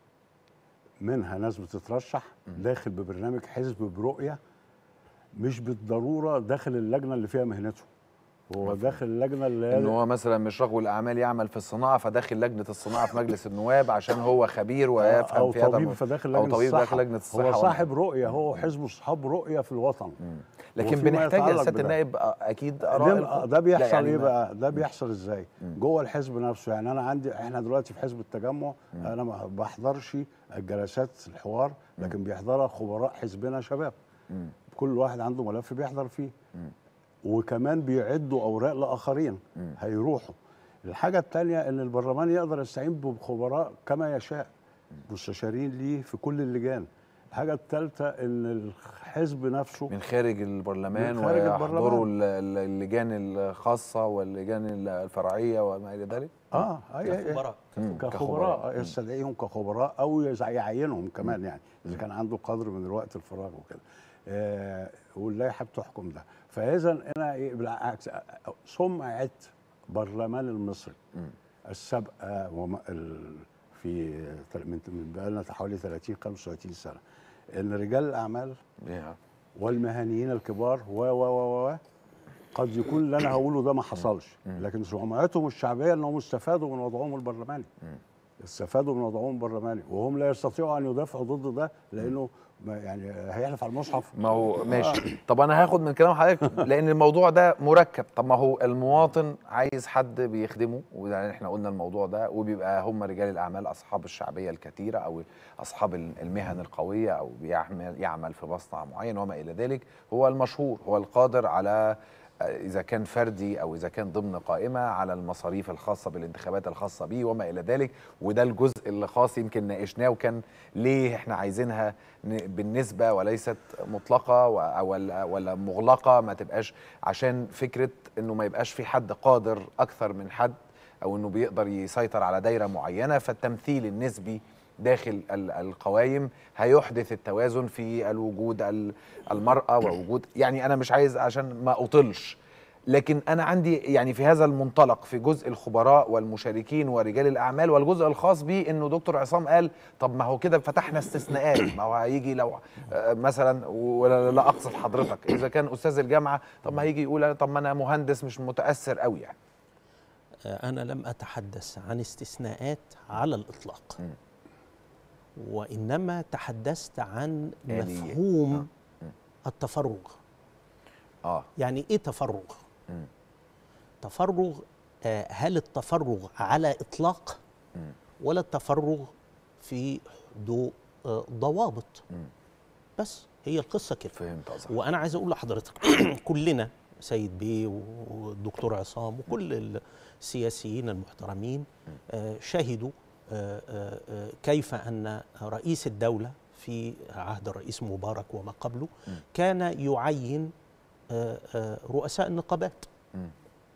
منها ناس بتترشح داخل ببرنامج حزب برؤية مش بالضروره داخل اللجنه اللي فيها مهنته هو داخل اللجنه اللي ان هو مثلا مش رجل اعمال يعمل في الصناعه فداخل لجنه الصناعه في مجلس النواب عشان هو خبير ويفهم او في هذا طبيب الم- فداخل او لجنه طبيب الصحة. داخل لجنه الصحه هو والنقل. صاحب رؤيه هو حزبه صحاب رؤيه في الوطن لكن وفيما بنحتاج يا يتعلق سياده بده. النائب آه، اكيد اراء ده, الخ- ده لا بيحصل يعني ايه ما- بقى ده بيحصل ازاي جوه الحزب نفسه يعني انا عندي احنا دلوقتي في حزب التجمع انا ما بحضرش الجلسات الحوار لكن بيحضرها خبراء حزبنا شباب كل واحد عنده ملف بيحضر فيه وكمان بيعدوا اوراق لاخرين هيروحوا الحاجه الثانيه ان البرلمان يقدر يستعين بخبراء كما يشاء مستشارين ليه في كل اللجان الحاجه الثالثه ان الحزب نفسه من خارج البرلمان من خارج ويحضروا البرلمان. ال- ال- اللجان الخاصه واللجان الفرعيه وما الى ذلك اه أي- أي- كخبراء. مم، كخبراء يستدعيهم كخبراء او يز- يعينهم كمان يعني اذا كان عنده قدر من الوقت الفراغ وكده آه واللائحه بتحكم ده فاذا انا إيه بالعكس آه، سمعه برلمان المصري السابقه وما ال- في تل- من من بقى لنا حوالي 30 35 سنه ان رجال الاعمال يا. والمهنيين الكبار و و و و قد يكون اللي انا هقوله ده ما حصلش لكن سمعتهم الشعبيه انهم استفادوا من وضعهم البرلماني استفادوا من وضعهم البرلماني وهم لا يستطيعوا ان يدافعوا ضد ده لانه ما يعني هيحلف على المصحف ما هو ماشي طب انا هاخد من كلام حضرتك لان الموضوع ده مركب طب ما هو المواطن عايز حد بيخدمه ويعني احنا قلنا الموضوع ده وبيبقى هم رجال الاعمال اصحاب الشعبيه الكثيره او اصحاب المهن القويه او بيعمل يعمل في مصنع معين وما الى ذلك هو المشهور هو القادر على اذا كان فردي او اذا كان ضمن قائمه على المصاريف الخاصه بالانتخابات الخاصه به وما الى ذلك وده الجزء اللي خاص يمكن ناقشناه وكان ليه احنا عايزينها ن- بالنسبه وليست مطلقه و- ولا ولا مغلقه ما تبقاش عشان فكره انه ما يبقاش في حد قادر اكثر من حد او انه بيقدر يسيطر على دايره معينه فالتمثيل النسبي داخل ال- القوائم هيحدث التوازن في الوجود ال- المرأة ووجود يعني أنا مش عايز عشان ما أطلش لكن أنا عندي يعني في هذا المنطلق في جزء الخبراء والمشاركين ورجال الأعمال والجزء الخاص بيه إنه دكتور عصام قال طب ما هو كده فتحنا استثناءات ما هو هيجي لو آه، مثلا ولا لا أقصد حضرتك إذا كان أستاذ الجامعة طب ما هيجي يقول طب ما أنا مهندس مش متأثر قوي يعني آه، أنا لم أتحدث عن استثناءات على الإطلاق مم. وإنما تحدثت عن آلية. مفهوم التفرغ آه يعني إيه تفرغ؟ مم. تفرغ آه، هل التفرغ على إطلاق مم. ولا التفرغ في ضوء آه، ضوابط مم. بس هي القصة كده فهمت قصدك وانا عايز اقول لحضرتك كلنا سيد بيه والدكتور عصام وكل السياسيين المحترمين آه، شهدوا آه، آه، آه، كيف ان رئيس الدوله في عهد الرئيس مبارك وما قبله كان يعين آه، آه، رؤساء النقابات مم.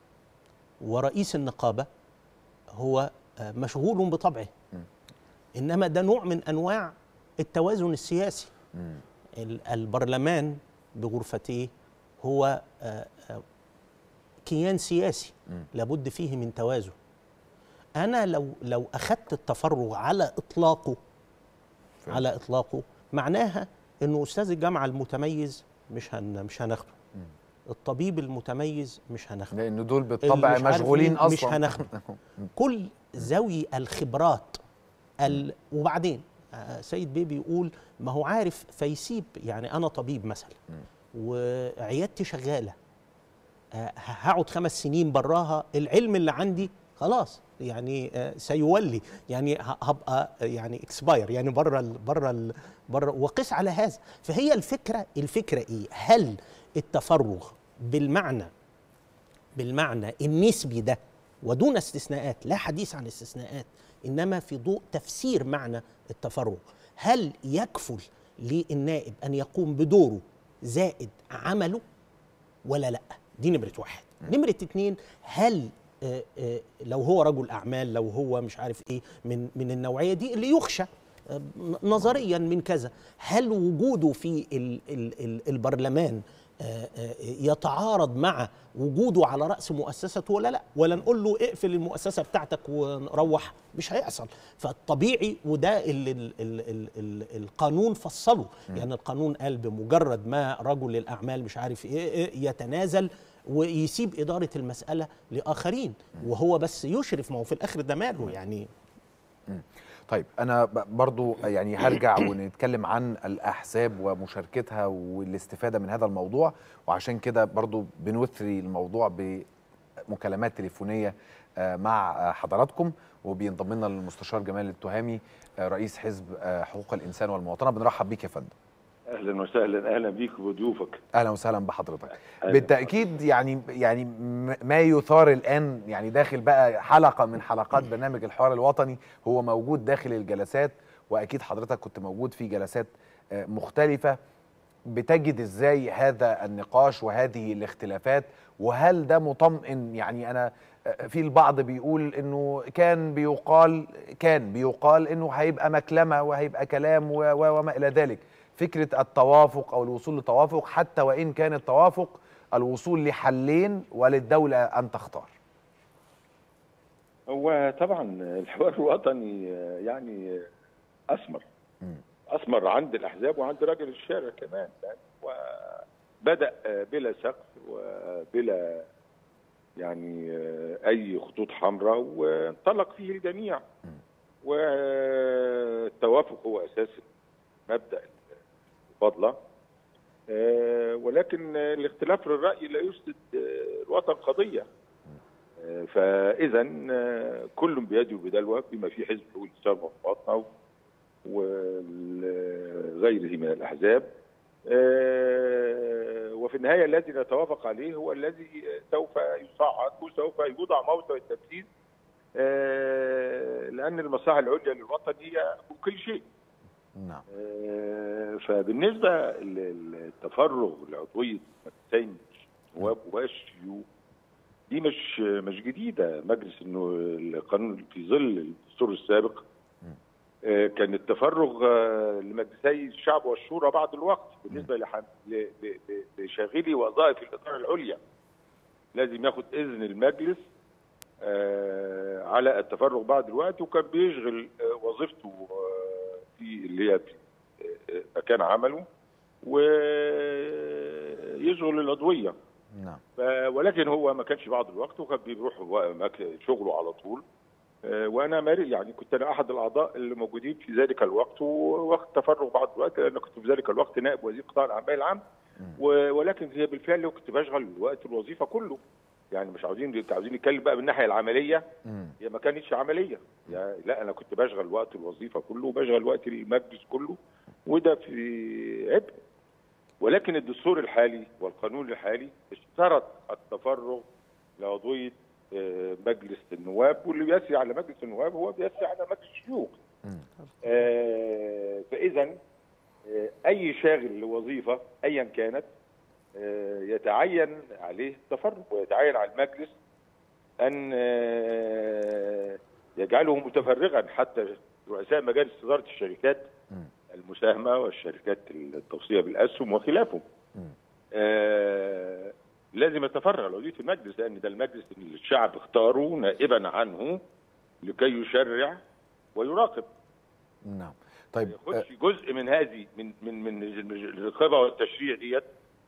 ورئيس النقابه هو آه، مشغول بطبعه مم. انما ده نوع من انواع التوازن السياسي مم. ال- البرلمان بغرفتيه هو آه، آه، كيان سياسي مم. لابد فيه من توازن انا لو لو اخذت التفرغ على اطلاقه فهمت. على اطلاقه معناها انه استاذ الجامعه المتميز مش هن مش هناخده الطبيب المتميز مش هناخده لأن دول اللي بالطبع مش عارف مشغولين مين أصلا مش هناخده كل ذوي الخبرات ال... وبعدين آه، سيد بيه بيقول ما هو عارف فيسيب يعني انا طبيب مثلا وعيادتي شغاله آه، هقعد خمس سنين براها العلم اللي عندي خلاص يعني آه، سيولي يعني ه- هبقى آه، يعني اكسباير يعني بره ال بره ال بره وقس على هذا فهي الفكره الفكره ايه هل التفرغ بالمعنى بالمعنى النسبي ده ودون استثناءات لا حديث عن استثناءات انما في ضوء تفسير معنى التفرغ هل يكفل للنائب ان يقوم بدوره زائد عمله ولا لا دي نمرة واحد نمرة اتنين هل آه، آه، لو هو رجل أعمال لو هو مش عارف إيه من من النوعية دي اللي يخشى آه، نظريا من كذا هل وجوده في ال ال ال البرلمان آه، آه، يتعارض مع وجوده على رأس مؤسسته ولا لا ولا نقول له اقفل المؤسسة بتاعتك ونروح مش هيحصل فالطبيعي وده اللي ال ال ال ال القانون فصله يعني القانون قال بمجرد ما رجل الأعمال مش عارف ايه إيه يتنازل ويسيب إدارة المسألة لآخرين وهو بس يشرف ما هو في الآخر ده ماله يعني طيب انا ب- برضو يعني هرجع ونتكلم عن الاحزاب ومشاركتها والاستفاده من هذا الموضوع وعشان كده برضو بنثري الموضوع بمكالمات تليفونيه آه، مع آه، حضراتكم وبينضم لنا المستشار جمال التهامي آه، رئيس حزب آه، حقوق الانسان والمواطنه بنرحب بيك يا فندم اهلا وسهلا اهلا بيك وبضيوفك اهلا وسهلا بحضرتك أهلاً. بالتاكيد يعني يعني م- ما يثار الان يعني داخل بقى حلقه من حلقات برنامج الحوار الوطني هو موجود داخل الجلسات واكيد حضرتك كنت موجود في جلسات آه، مختلفه بتجد ازاي هذا النقاش وهذه الاختلافات وهل ده مطمئن يعني انا آه، في البعض بيقول انه كان بيقال كان بيقال انه هيبقى مكلمه وهيبقى كلام و- و- وما الى ذلك فكره التوافق او الوصول لتوافق حتى وان كان التوافق الوصول لحلين وللدوله ان تختار هو طبعا الحوار الوطني آه، يعني آه، اثمر اثمر عند الاحزاب وعند راجل الشارع كمان يعني وبدا آه، بلا سقف وبلا يعني آه، اي خطوط حمراء وانطلق فيه الجميع والتوافق هو اساس مبدا فاضله آه، ولكن آه، الاختلاف في الراي لا يفسد آه، الوطن قضيه آه، فاذا آه، كل بيده بدلوه بما في حزب حقوق الانسان والمواطنه وغيره من الاحزاب آه، وفي النهايه الذي نتوافق عليه هو الذي سوف يصعد وسوف يوضع موضع التنفيذ آه، لان المصلحه العليا للوطن هي كل شيء نعم آه، فبالنسبه للتفرغ لعضويه مجلسين النواب والشيوخ دي مش مش جديده مجلس انه القانون في ظل الدستور السابق آه، كان التفرغ آه، لمجلسي الشعب والشورى بعض الوقت بالنسبه لح- ل- ل- ل- لشاغلي وظائف الاداره العليا لازم ياخد اذن المجلس آه، على التفرغ بعض الوقت وكان بيشغل آه، وظيفته آه، في اللي هي في آه، آه، مكان عمله ويشغل العضويه نعم ف- ولكن هو ما كانش بعض الوقت وكان بيروح و- مك- شغله على طول آه، وانا ماري يعني كنت انا احد الاعضاء اللي موجودين في ذلك الوقت ووقت تفرغ بعض الوقت لان كنت في ذلك الوقت نائب وزير قطاع الاعمال العام و- ولكن هي بالفعل كنت بشغل وقت الوظيفه كله يعني مش عاوزين عاوزين نتكلم بقى من الناحيه العمليه مم. هي ما كانتش عمليه يعني لا انا كنت بشغل وقت الوظيفه كله وبشغل وقت المجلس كله وده في عبء ولكن الدستور الحالي والقانون الحالي اشترط التفرغ لعضويه آه، مجلس النواب واللي بيسري على مجلس النواب هو بيسري على مجلس الشيوخ مم. آه، فاذا آه، اي شاغل لوظيفه ايا كانت آه، يتعين عليه التفرغ ويتعين على المجلس ان آه، يجعله متفرغا حتى رؤساء مجالس اداره الشركات مم. المساهمه والشركات التوصيه بالاسهم وخلافه مم. آه لازم يتفرغ لعضويه المجلس لان ده المجلس اللي الشعب اختاره نائبا عنه لكي يشرع ويراقب نعم طيب ما آه، ياخدش جزء من هذه من من من الرقابه والتشريع ديت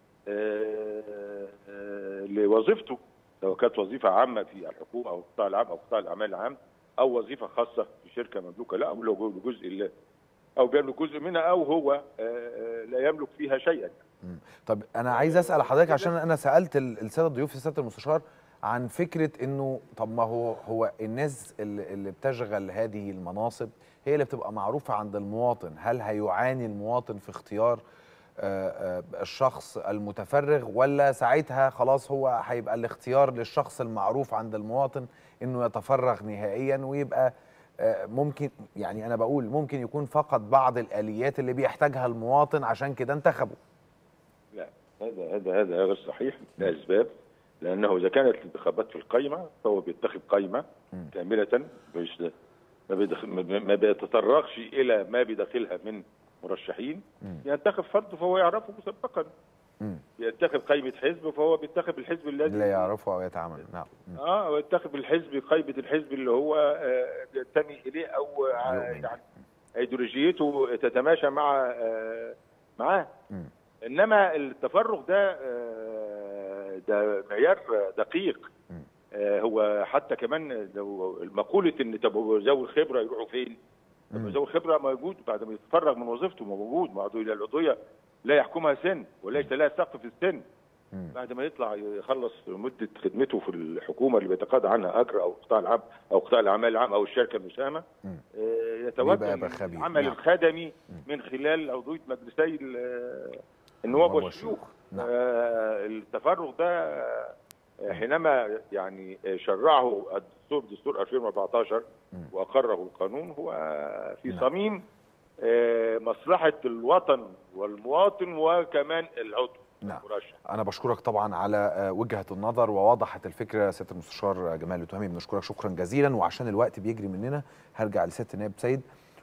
آه، آه، لوظيفته سواء كانت وظيفه عامه في الحكومه او القطاع العام او قطاع الاعمال العام او وظيفه خاصه في شركه مملوكه لا او له جزء لا او بيملك جزء منها او هو آه، آه، لا يملك فيها شيئا مم. طب انا عايز اسال حضرتك عشان انا سالت ال- الساده الضيوف سياده المستشار عن فكره انه طب ما هو هو الناس اللي, اللي بتشغل هذه المناصب هي اللي بتبقى معروفه عند المواطن هل هيعاني المواطن في اختيار آه، آه، الشخص المتفرغ ولا ساعتها خلاص هو هيبقى الاختيار للشخص المعروف عند المواطن انه يتفرغ نهائيا ويبقى آه، ممكن يعني انا بقول ممكن يكون فقد بعض الاليات اللي بيحتاجها المواطن عشان كده انتخبه لا هذا هذا هذا غير صحيح لاسباب لانه اذا كانت الانتخابات في القائمه فهو بيتخذ قائمه مم. كامله مش ما بيدخل ما- ما بيتطرقش الى ما بداخلها من مرشحين مم. ينتخب فرد فهو يعرفه مسبقا مم. ينتخب قائمه حزب فهو بينتخب الحزب الذي لا يعرفه او يتعامل نعم مم. اه وينتخب الحزب قائمه الحزب اللي هو آه، ينتمي اليه او آه، يؤمن. يعني ايديولوجيته تتماشى مع آه، معاه مم. انما التفرغ ده آه، ده معيار دقيق مم. آه، هو حتى كمان لو مقوله ان طب هو ذوي الخبره يروحوا فين؟ طب مم. ذوي الخبره موجود بعد ما يتفرغ من وظيفته موجود معدو الى العضويه لا يحكمها سن وليس لها سقف في السن مم. بعد ما يطلع يخلص مده خدمته في الحكومه اللي بيتقاضى عنها اجر او قطاع العام او قطاع الاعمال العام او الشركه المساهمه مم. آه، بيبقى يتوجه يبقى خبير. العمل نعم. الخدمي مم. من خلال عضويه مجلسي ال- النواب والشيوخ نعم. آه، التفرغ ده آه، حينما يعني شرعه الدستور دستور 2014 مم. واقره القانون هو في نعم. صميم آه، مصلحه الوطن والمواطن وكمان العضو نعم. المرشح انا بشكرك طبعا على آه، وجهه النظر ووضحت الفكره سياده المستشار جمال التهامي بنشكرك شكرا جزيلا وعشان الوقت بيجري مننا هرجع لسياده النائب سيد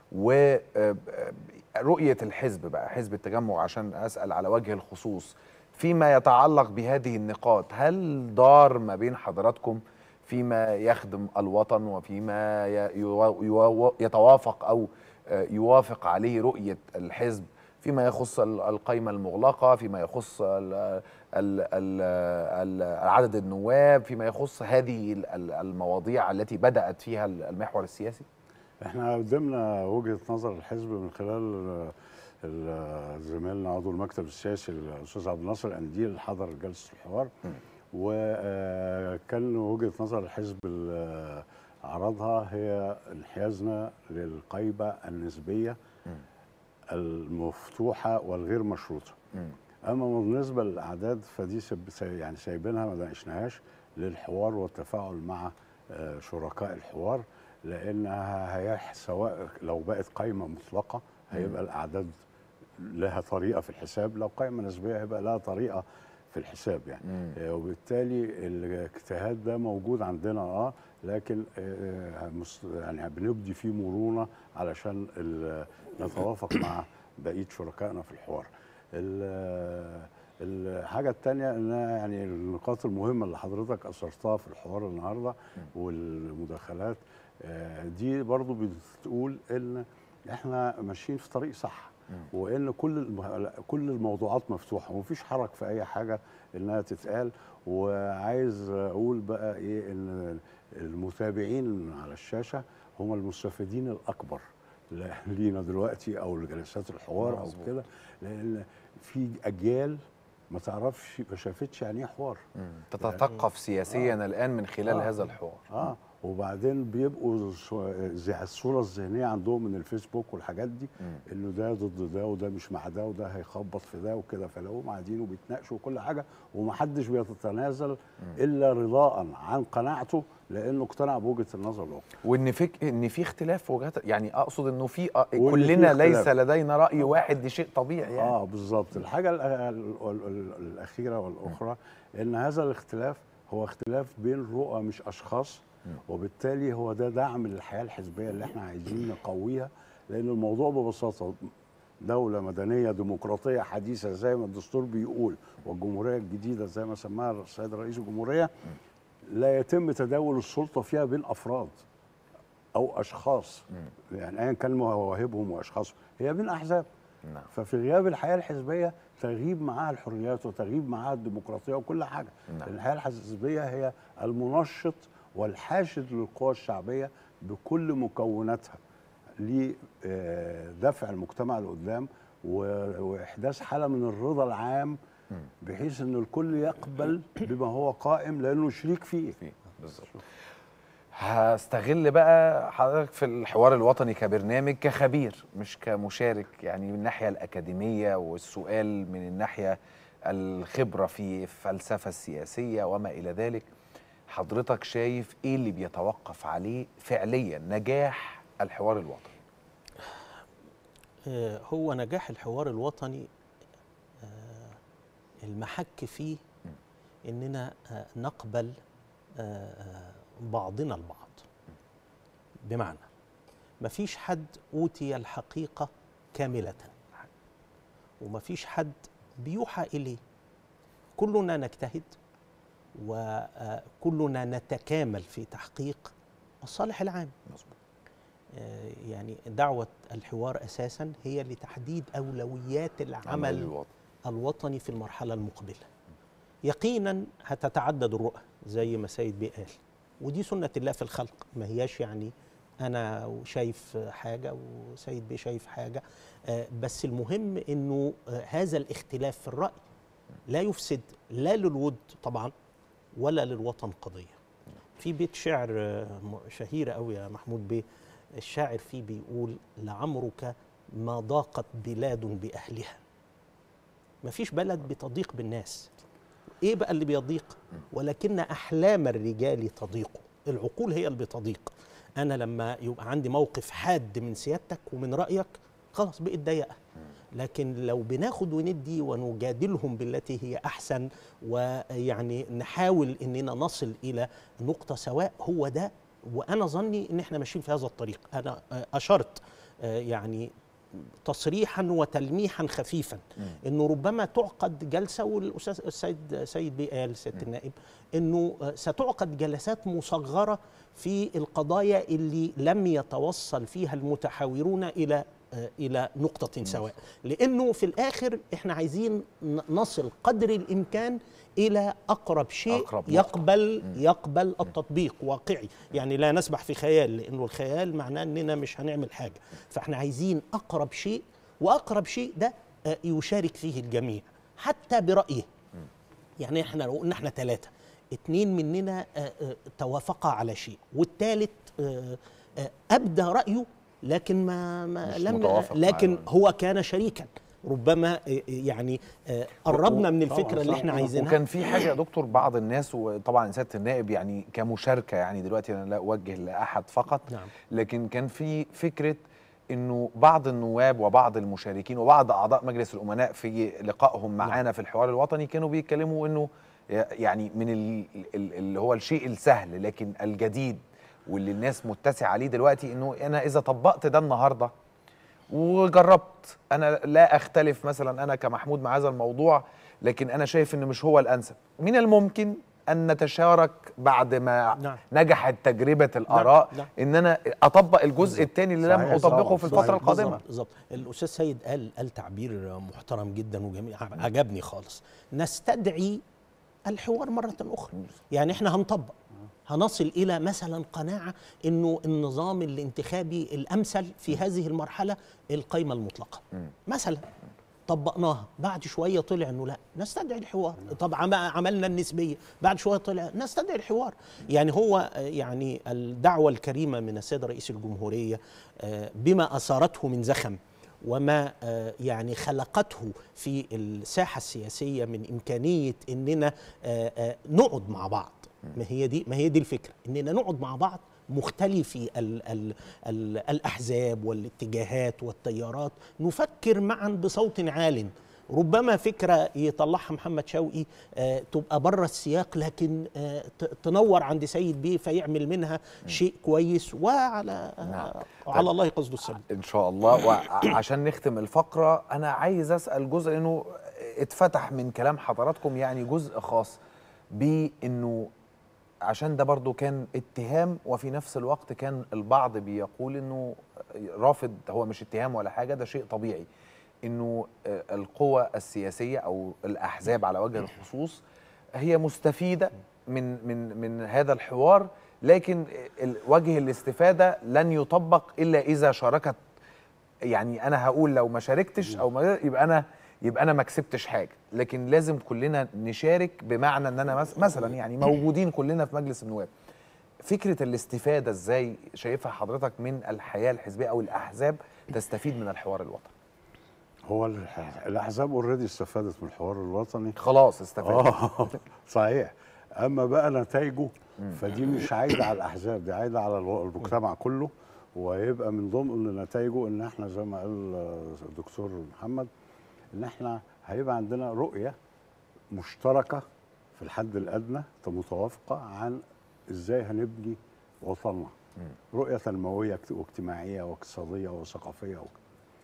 ورؤيه الحزب بقى حزب التجمع عشان اسال على وجه الخصوص فيما يتعلق بهذه النقاط هل دار ما بين حضراتكم فيما يخدم الوطن وفيما ي- يوا- يوا- يتوافق او آه، يوافق عليه رؤيه الحزب فيما يخص ال- القائمة المغلقة فيما يخص ال ال ال ال عدد النواب فيما يخص هذه ال- ال- المواضيع التي بدأت فيها ال- المحور السياسي احنا قدامنا وجهه نظر الحزب من خلال ال- زميلنا عضو المكتب السياسي الاستاذ عبد الناصر الانديل اللي حضر جلسه الحوار وكان وجهه نظر الحزب اللي عرضها هي انحيازنا للقيبه النسبيه المفتوحه والغير مشروطه اما بالنسبه للاعداد فدي سب سي- يعني سايبينها ما ناقشناهاش للحوار والتفاعل مع آه، شركاء الحوار لانها هي سواء لو بقت قائمه مطلقه هيبقى الاعداد لها طريقه في الحساب لو قائمه نسبيه هيبقى لها طريقه في الحساب يعني آه، وبالتالي الاجتهاد ده موجود عندنا اه لكن آه، مس- يعني بنبدي فيه مرونه علشان ال- نتوافق مع بقيه شركائنا في الحوار. ال- الحاجه الثانيه انها يعني النقاط المهمه اللي حضرتك اثرتها في الحوار النهارده والمداخلات آه، دي برضو بتقول ان احنا ماشيين في طريق صح وان كل الم- كل الموضوعات مفتوحه ومفيش حرج في اي حاجه انها تتقال وعايز اقول بقى ايه ان المتابعين على الشاشه هم المستفيدين الاكبر ل- لينا دلوقتي او لجلسات الحوار او مظبوط. كده لان في اجيال ما تعرفش ما شافتش يعني ايه حوار تتثقف سياسيا الان من خلال آه. هذا الحوار اه وبعدين بيبقوا سو- زي الصوره الذهنيه عندهم من الفيسبوك والحاجات دي انه ده ضد ده وده مش مع ده وده هيخبط في ده وكده فلاقوهم قاعدين وبيتناقشوا وكل حاجه ومحدش بيتنازل الا رضاء عن قناعته لانه اقتنع بوجهه النظر الاخرى وان في ان في اختلاف وجهات يعني اقصد انه في آه، وإن في كلنا ليس اختلاف. لدينا راي واحد دي شيء طبيعي يعني اه بالظبط الحاجه ال- ال- ال- ال- الاخيره والاخرى ان هذا الاختلاف هو اختلاف بين رؤى مش اشخاص وبالتالي هو ده دعم للحياه الحزبيه اللي احنا عايزين نقويها لان الموضوع ببساطه دولة مدنية ديمقراطية حديثة زي ما الدستور بيقول والجمهورية الجديدة زي ما سماها السيد رئيس الجمهورية لا يتم تداول السلطة فيها بين أفراد أو أشخاص يعني أيا كان مواهبهم وأشخاصهم هي بين أحزاب نعم. ففي غياب الحياه الحزبيه تغيب معاها الحريات وتغيب معاها الديمقراطيه وكل حاجه نعم. لأن الحياه الحزبيه هي المنشط والحاشد للقوى الشعبيه بكل مكوناتها لدفع المجتمع لقدام و- واحداث حاله من الرضا العام بحيث ان الكل يقبل بما هو قائم لانه شريك فيه فيه بالظبط هستغل بقى حضرتك في الحوار الوطني كبرنامج كخبير مش كمشارك يعني من الناحيه الاكاديميه والسؤال من الناحيه الخبره في الفلسفه السياسيه وما الى ذلك حضرتك شايف ايه اللي بيتوقف عليه فعليا نجاح الحوار الوطني آه، هو نجاح الحوار الوطني آه، المحك فيه اننا آه، نقبل آه، آه، بعضنا البعض بمعنى مفيش حد اوتي الحقيقه كامله ومفيش حد بيوحى اليه كلنا نجتهد وكلنا نتكامل في تحقيق الصالح العام مظبوط آه، يعني دعوة الحوار أساسا هي لتحديد أولويات العمل الوطني الوطني في المرحلة المقبلة يقينا هتتعدد الرؤى زي ما سيد بيه قال ودي سنة الله في الخلق ما هياش يعني أنا شايف حاجة وسيد بيه شايف حاجة آه، بس المهم أنه آه، هذا الاختلاف في الرأي لا يفسد لا للود طبعا ولا للوطن قضية في بيت شعر آه، م- شهير قوي يا محمود بيه الشاعر فيه بيقول لعمرك ما ضاقت بلاد بأهلها ما فيش بلد بتضيق بالناس ايه بقى اللي بيضيق ولكن احلام الرجال تضيق العقول هي اللي بتضيق انا لما يبقى عندي موقف حاد من سيادتك ومن رايك خلاص بقت ضيقه لكن لو بناخد وندي ونجادلهم بالتي هي احسن ويعني نحاول اننا نصل الى نقطه سواء هو ده وانا ظني ان احنا ماشيين في هذا الطريق انا آه، اشرت آه، يعني تصريحا وتلميحا خفيفا انه ربما تعقد جلسه والاستاذ السيد سيد بيه قال سياده النائب انه آه، ستعقد جلسات مصغره في القضايا اللي لم يتوصل فيها المتحاورون الى آه، الى نقطه سواء لانه في الاخر احنا عايزين ن- نصل قدر الامكان الى اقرب شيء أقرب نقطة. يقبل يقبل التطبيق واقعي يعني لا نسبح في خيال لانه الخيال معناه اننا مش هنعمل حاجه فاحنا عايزين اقرب شيء واقرب شيء ده آه، يشارك فيه الجميع حتى برايه يعني احنا لو قلنا احنا ثلاثه اتنين مننا آه، آه، توافقا على شيء والثالث ابدى رايه لكن ما, ما مش لم متوافق لكن معاه. هو كان شريكا ربما آه، يعني آه، قربنا من طبعاً الفكره اللي صح. احنا عايزينها وكان في حاجه يا دكتور بعض الناس وطبعا سياده النائب يعني كمشاركه يعني دلوقتي انا لا اوجه لاحد فقط نعم. لكن كان في فكره انه بعض النواب وبعض المشاركين وبعض اعضاء مجلس الامناء في لقائهم معانا في الحوار الوطني كانوا بيتكلموا انه يعني من ال- ال- اللي هو الشيء السهل لكن الجديد واللي الناس متسعه عليه دلوقتي انه انا اذا طبقت ده النهارده وجربت انا لا اختلف مثلا انا كمحمود مع هذا الموضوع لكن انا شايف انه مش هو الانسب من الممكن ان نتشارك بعد ما نعم. نجحت تجربه الاراء نعم. ان انا اطبق الجزء الثاني اللي لم صحيح، اطبقه طبعاً، في الفتره صحيح. القادمه بالظبط بالظبط الاستاذ سيد قال قال تعبير محترم جدا وجميل عجبني خالص نستدعي الحوار مره اخرى يعني احنا هنطبق هنصل الى مثلا قناعه انه النظام الانتخابي الامثل في هذه المرحله القيمه المطلقه مثلا طبقناها بعد شويه طلع انه لا نستدعي الحوار طب عم- عملنا النسبيه بعد شويه طلع نستدعي الحوار يعني هو آه، يعني الدعوه الكريمه من السيد رئيس الجمهوريه آه، بما اثارته من زخم وما آه، يعني خلقته في الساحه السياسيه من امكانيه اننا آه، آه، نقعد مع بعض ما هي دي ما هي دي الفكره اننا نقعد مع بعض مختلفي ال ال ال الاحزاب والاتجاهات والتيارات نفكر معا بصوت عال ربما فكره يطلعها محمد شوقي آه تبقى بره السياق لكن آه ت- تنور عند سيد بيه فيعمل منها شيء كويس وعلى نعم. آه على الله قصد السبيل ان شاء الله وعشان نختم الفقره انا عايز اسال جزء انه اتفتح من كلام حضراتكم يعني جزء خاص بانه عشان ده برضو كان اتهام وفي نفس الوقت كان البعض بيقول انه رافض هو مش اتهام ولا حاجه ده شيء طبيعي انه القوى السياسيه او الاحزاب على وجه الخصوص هي مستفيده من من من هذا الحوار لكن ال- وجه الاستفاده لن يطبق الا اذا شاركت يعني انا هقول لو ما شاركتش او ما يبقى انا يبقى انا ما كسبتش حاجه لكن لازم كلنا نشارك بمعنى ان انا مس- مثلا يعني موجودين كلنا في مجلس النواب فكره الاستفاده ازاي شايفها حضرتك من الحياه الحزبيه او الاحزاب تستفيد من الحوار الوطني هو الح- الاحزاب اوريدي استفادت من الحوار الوطني خلاص استفاد اه صحيح اما بقى نتائجه فدي مش عايده على الاحزاب دي عايده على الو- المجتمع كله ويبقى من ضمن نتائجه ان احنا زي ما قال آه، الدكتور محمد ان احنا هيبقى عندنا رؤيه مشتركه في الحد الادنى متوافقه عن ازاي هنبني وطننا رؤيه تنمويه اجت- واجتماعيه واقتصاديه وثقافيه وكده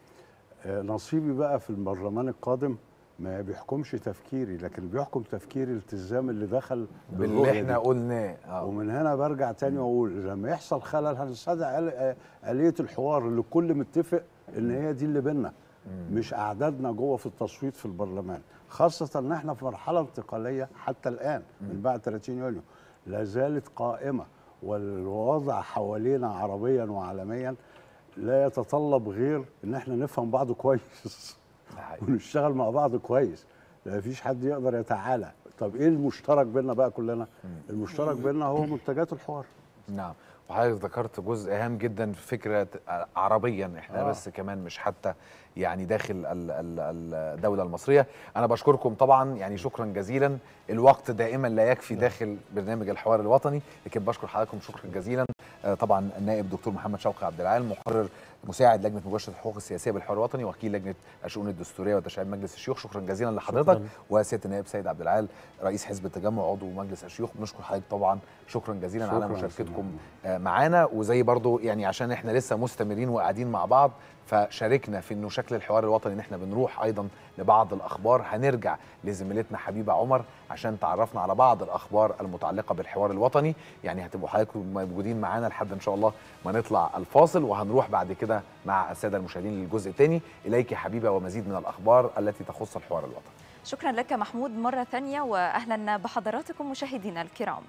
آه، نصيبي بقى في البرلمان القادم ما بيحكمش تفكيري لكن بيحكم تفكيري الالتزام اللي دخل باللي بالرؤية احنا دي. قلناه آه. ومن هنا برجع تاني واقول لما يحصل خلل هنستدعي آل- آه، آلية الحوار اللي الكل متفق ان هي دي اللي بينا مش اعدادنا جوه في التصويت في البرلمان خاصة ان احنا في مرحلة انتقالية حتى الان من بعد 30 يونيو لا زالت قائمة والوضع حوالينا عربيا وعالميا لا يتطلب غير ان احنا نفهم بعض كويس ده حقيقي. ونشتغل مع بعض كويس لا فيش حد يقدر يتعالى طب ايه المشترك بيننا بقى كلنا المشترك بيننا هو منتجات الحوار نعم وحضرتك ذكرت جزء هام جدا في فكره عربيا احنا آه. بس كمان مش حتى يعني داخل ال- ال- الدوله المصريه انا بشكركم طبعا يعني شكرا جزيلا الوقت دائما لا يكفي داخل برنامج الحوار الوطني لكن بشكر حضراتكم شكرا جزيلا آه، طبعا النائب دكتور محمد شوقي عبد العال مقرر مساعد لجنه مباشره الحقوق السياسيه بالحوار الوطني وكيل لجنه الشؤون الدستوريه وتشريع مجلس الشيوخ شكرا جزيلا لحضرتك شكراً. وسياده النائب سيد عبد العال رئيس حزب التجمع عضو مجلس الشيوخ بنشكر حضرتك طبعا شكرا جزيلا على شكراً مشاركتكم سيدنا. آه، معانا وزي برضو يعني عشان احنا لسه مستمرين وقاعدين مع بعض فشاركنا في انه شكل الحوار الوطني ان احنا بنروح ايضا لبعض الاخبار هنرجع لزميلتنا حبيبه عمر عشان تعرفنا على بعض الاخبار المتعلقه بالحوار الوطني يعني هتبقوا حضراتكم موجودين معانا لحد ان شاء الله ما نطلع الفاصل وهنروح بعد كده مع الساده المشاهدين للجزء الثاني اليك حبيبه ومزيد من الاخبار التي تخص الحوار الوطني شكرا لك محمود مرة ثانية وأهلا بحضراتكم مشاهدينا الكرام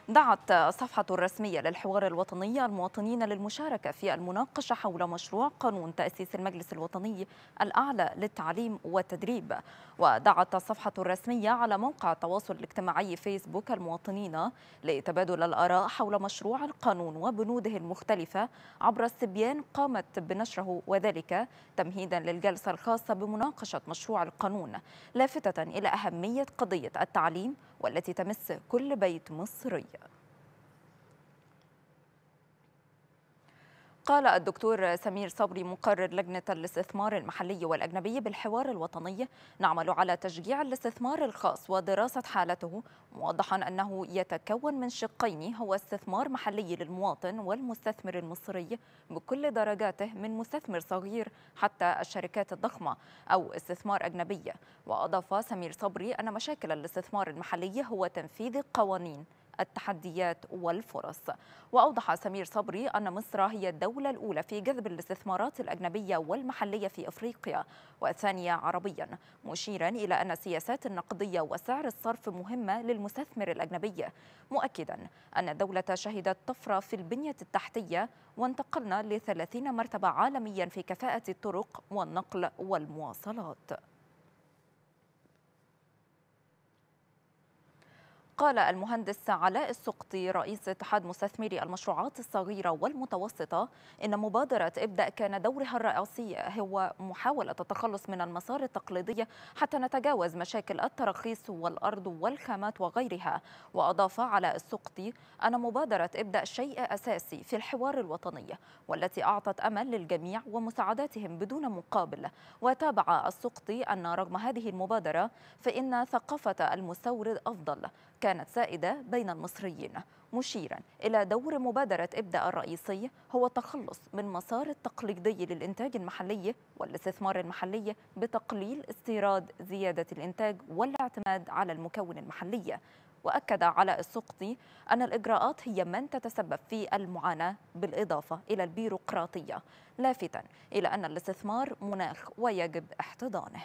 دعت الصفحة الرسمية للحوار الوطني المواطنين للمشاركة في المناقشة حول مشروع قانون تأسيس المجلس الوطني الأعلى للتعليم والتدريب ودعت الصفحة الرسمية على موقع التواصل الاجتماعي فيسبوك المواطنين لتبادل الآراء حول مشروع القانون وبنوده المختلفة عبر استبيان قامت بنشره وذلك تمهيدا للجلسة الخاصة بمناقشة مشروع القانون لافتة إلى أهمية قضية التعليم والتي تمس كل بيت مصري قال الدكتور سمير صبري مقرر لجنة الاستثمار المحلي والأجنبي بالحوار الوطني نعمل على تشجيع الاستثمار الخاص ودراسة حالته موضحا أنه يتكون من شقين هو استثمار محلي للمواطن والمستثمر المصري بكل درجاته من مستثمر صغير حتى الشركات الضخمة أو استثمار أجنبي وأضاف سمير صبري أن مشاكل الاستثمار المحلي هو تنفيذ قوانين التحديات والفرص وأوضح سمير صبري أن مصر هي الدولة الأولى في جذب الاستثمارات الأجنبية والمحلية في أفريقيا والثانية عربيا مشيرا إلى أن السياسات النقدية وسعر الصرف مهمة للمستثمر الأجنبي مؤكدا أن الدولة شهدت طفرة في البنية التحتية وانتقلنا لثلاثين مرتبة عالميا في كفاءة الطرق والنقل والمواصلات قال المهندس علاء السقطي رئيس اتحاد مستثمري المشروعات الصغيرة والمتوسطة إن مبادرة ابدأ كان دورها الرئيسي هو محاولة التخلص من المسار التقليدي حتى نتجاوز مشاكل التراخيص والأرض والخامات وغيرها وأضاف علاء السقطي أن مبادرة ابدأ شيء أساسي في الحوار الوطني والتي أعطت أمل للجميع ومساعدتهم بدون مقابل وتابع السقطي أن رغم هذه المبادرة فإن ثقافة المستورد أفضل كانت سائدة بين المصريين مشيرا إلى دور مبادرة ابدأ الرئيسي هو التخلص من مسار التقليدي للإنتاج المحلي والاستثمار المحلي بتقليل استيراد زيادة الإنتاج والاعتماد على المكون المحلي وأكد علاء السقطي أن الإجراءات هي من تتسبب في المعاناة بالإضافة إلى البيروقراطية لافتا إلى أن الاستثمار مناخ ويجب احتضانه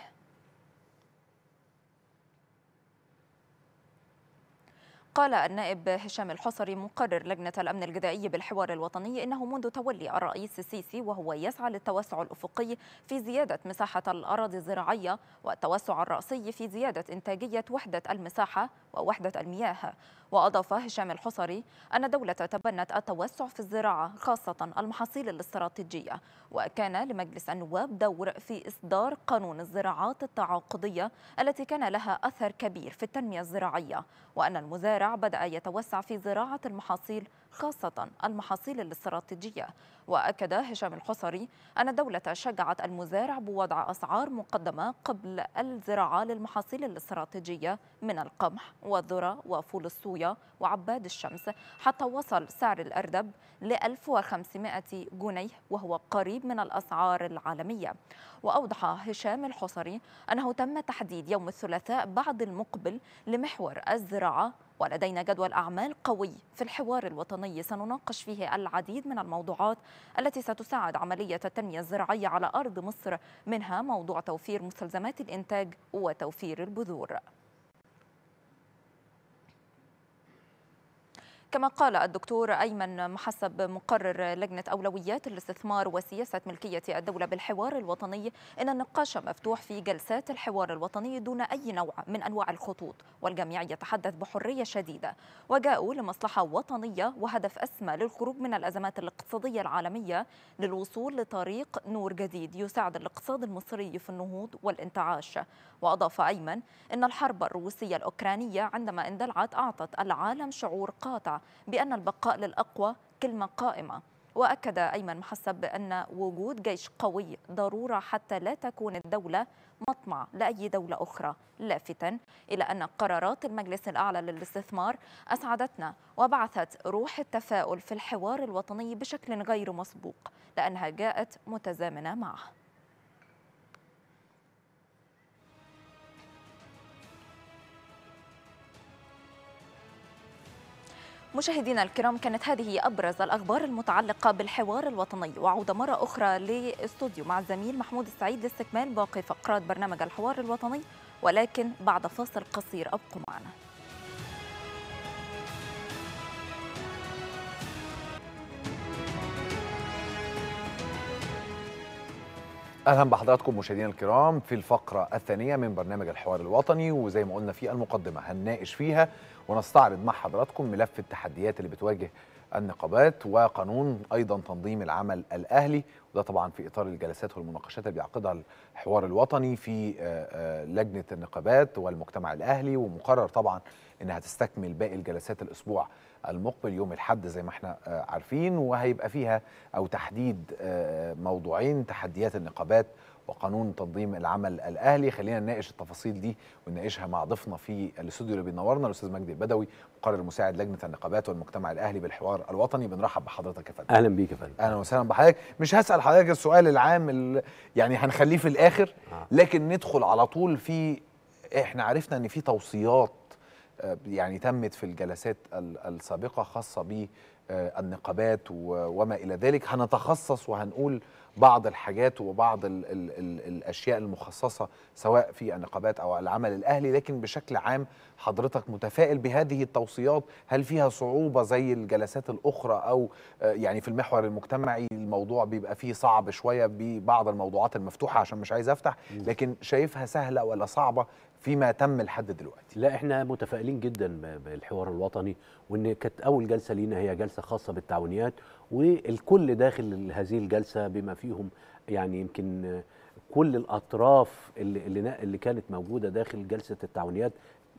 قال النائب هشام الحصري مقرر لجنة الأمن الغذائي بالحوار الوطني إنه منذ تولي الرئيس السيسي وهو يسعى للتوسع الأفقي في زيادة مساحة الأراضي الزراعية والتوسع الرأسي في زيادة إنتاجية وحدة المساحة ووحدة المياه وأضاف هشام الحصري أن الدولة تبنت التوسع في الزراعة خاصة المحاصيل الاستراتيجية وكان لمجلس النواب دور في إصدار قانون الزراعات التعاقدية التي كان لها أثر كبير في التنمية الزراعية وأن المزارع بدأ يتوسع في زراعة المحاصيل خاصة المحاصيل الاستراتيجية وأكد هشام الحصري أن الدولة شجعت المزارع بوضع أسعار مقدمة قبل الزراعة للمحاصيل الاستراتيجية من القمح والذرة وفول الصويا وعباد الشمس حتى وصل سعر الأردب ل 1500 جنيه وهو قريب من الأسعار العالمية وأوضح هشام الحصري أنه تم تحديد يوم الثلاثاء بعد المقبل لمحور الزراعة ولدينا جدول أعمال قوي في الحوار الوطني سنناقش فيه العديد من الموضوعات التي ستساعد عملية التنمية الزراعية على أرض مصر منها موضوع توفير مستلزمات الإنتاج وتوفير البذور كما قال الدكتور أيمن محسب مقرر لجنة أولويات الاستثمار وسياسة ملكية الدولة بالحوار الوطني إن النقاش مفتوح في جلسات الحوار الوطني دون أي نوع من أنواع الخطوط والجميع يتحدث بحرية شديدة وجاءوا لمصلحة وطنية وهدف أسمى للخروج من الأزمات الاقتصادية العالمية للوصول لطريق نور جديد يساعد الاقتصاد المصري في النهوض والانتعاش وأضاف أيمن أن الحرب الروسية الأوكرانية عندما اندلعت أعطت العالم شعور قاطع بأن البقاء للأقوى كلمة قائمة وأكد أيمن محسب بأن وجود جيش قوي ضرورة حتى لا تكون الدولة مطمع لأي دولة أخرى لافتا إلى أن قرارات المجلس الأعلى للاستثمار أسعدتنا وبعثت روح التفاؤل في الحوار الوطني بشكل غير مسبوق لأنها جاءت متزامنة معه مشاهدينا الكرام كانت هذه أبرز الأخبار المتعلقة بالحوار الوطني وعودة مرة أخرى لاستوديو مع الزميل محمود السعيد لاستكمال باقي فقرات برنامج الحوار الوطني ولكن بعد فاصل قصير أبقوا معنا اهلا بحضراتكم مشاهدينا الكرام في الفقره الثانيه من برنامج الحوار الوطني وزي ما قلنا في المقدمه هنناقش فيها ونستعرض مع حضراتكم ملف التحديات اللي بتواجه النقابات وقانون ايضا تنظيم العمل الاهلي وده طبعا في اطار الجلسات والمناقشات اللي بيعقدها الحوار الوطني في آه، آه، لجنه النقابات والمجتمع الاهلي ومقرر طبعا انها تستكمل باقي الجلسات الاسبوع المقبل يوم الاحد زي ما احنا آه، عارفين وهيبقى فيها او تحديد آه، موضوعين تحديات النقابات وقانون تنظيم العمل الاهلي خلينا نناقش التفاصيل دي ونناقشها مع ضيفنا في الاستوديو اللي بينورنا الاستاذ مجدي البدوي مقرر مساعد لجنه النقابات والمجتمع الاهلي بالحوار الوطني بنرحب بحضرتك يا فندم اهلا بيك يا فندم اهلا وسهلا بحضرتك مش هسال حضرتك السؤال العام ال- يعني هنخليه في الاخر آه. لكن ندخل على طول في احنا عرفنا ان في توصيات آه، يعني تمت في الجلسات ال- السابقه خاصه بالنقابات وما الى ذلك هنتخصص وهنقول بعض الحاجات وبعض ال ال ال الاشياء المخصصه سواء في النقابات او العمل الاهلي لكن بشكل عام حضرتك متفائل بهذه التوصيات هل فيها صعوبه زي الجلسات الاخرى او آه، يعني في المحور المجتمعي الموضوع بيبقى فيه صعب شويه ببعض الموضوعات المفتوحه عشان مش عايز افتح لكن شايفها سهله ولا صعبه فيما تم لحد دلوقتي لا احنا متفائلين جدا ب- بالحوار الوطني وان كانت اول جلسه لينا هي جلسه خاصه بالتعاونيات والكل داخل هذه الجلسه بما فيهم يعني يمكن كل الاطراف اللي اللي, نا- اللي كانت موجوده داخل جلسه التعاونيات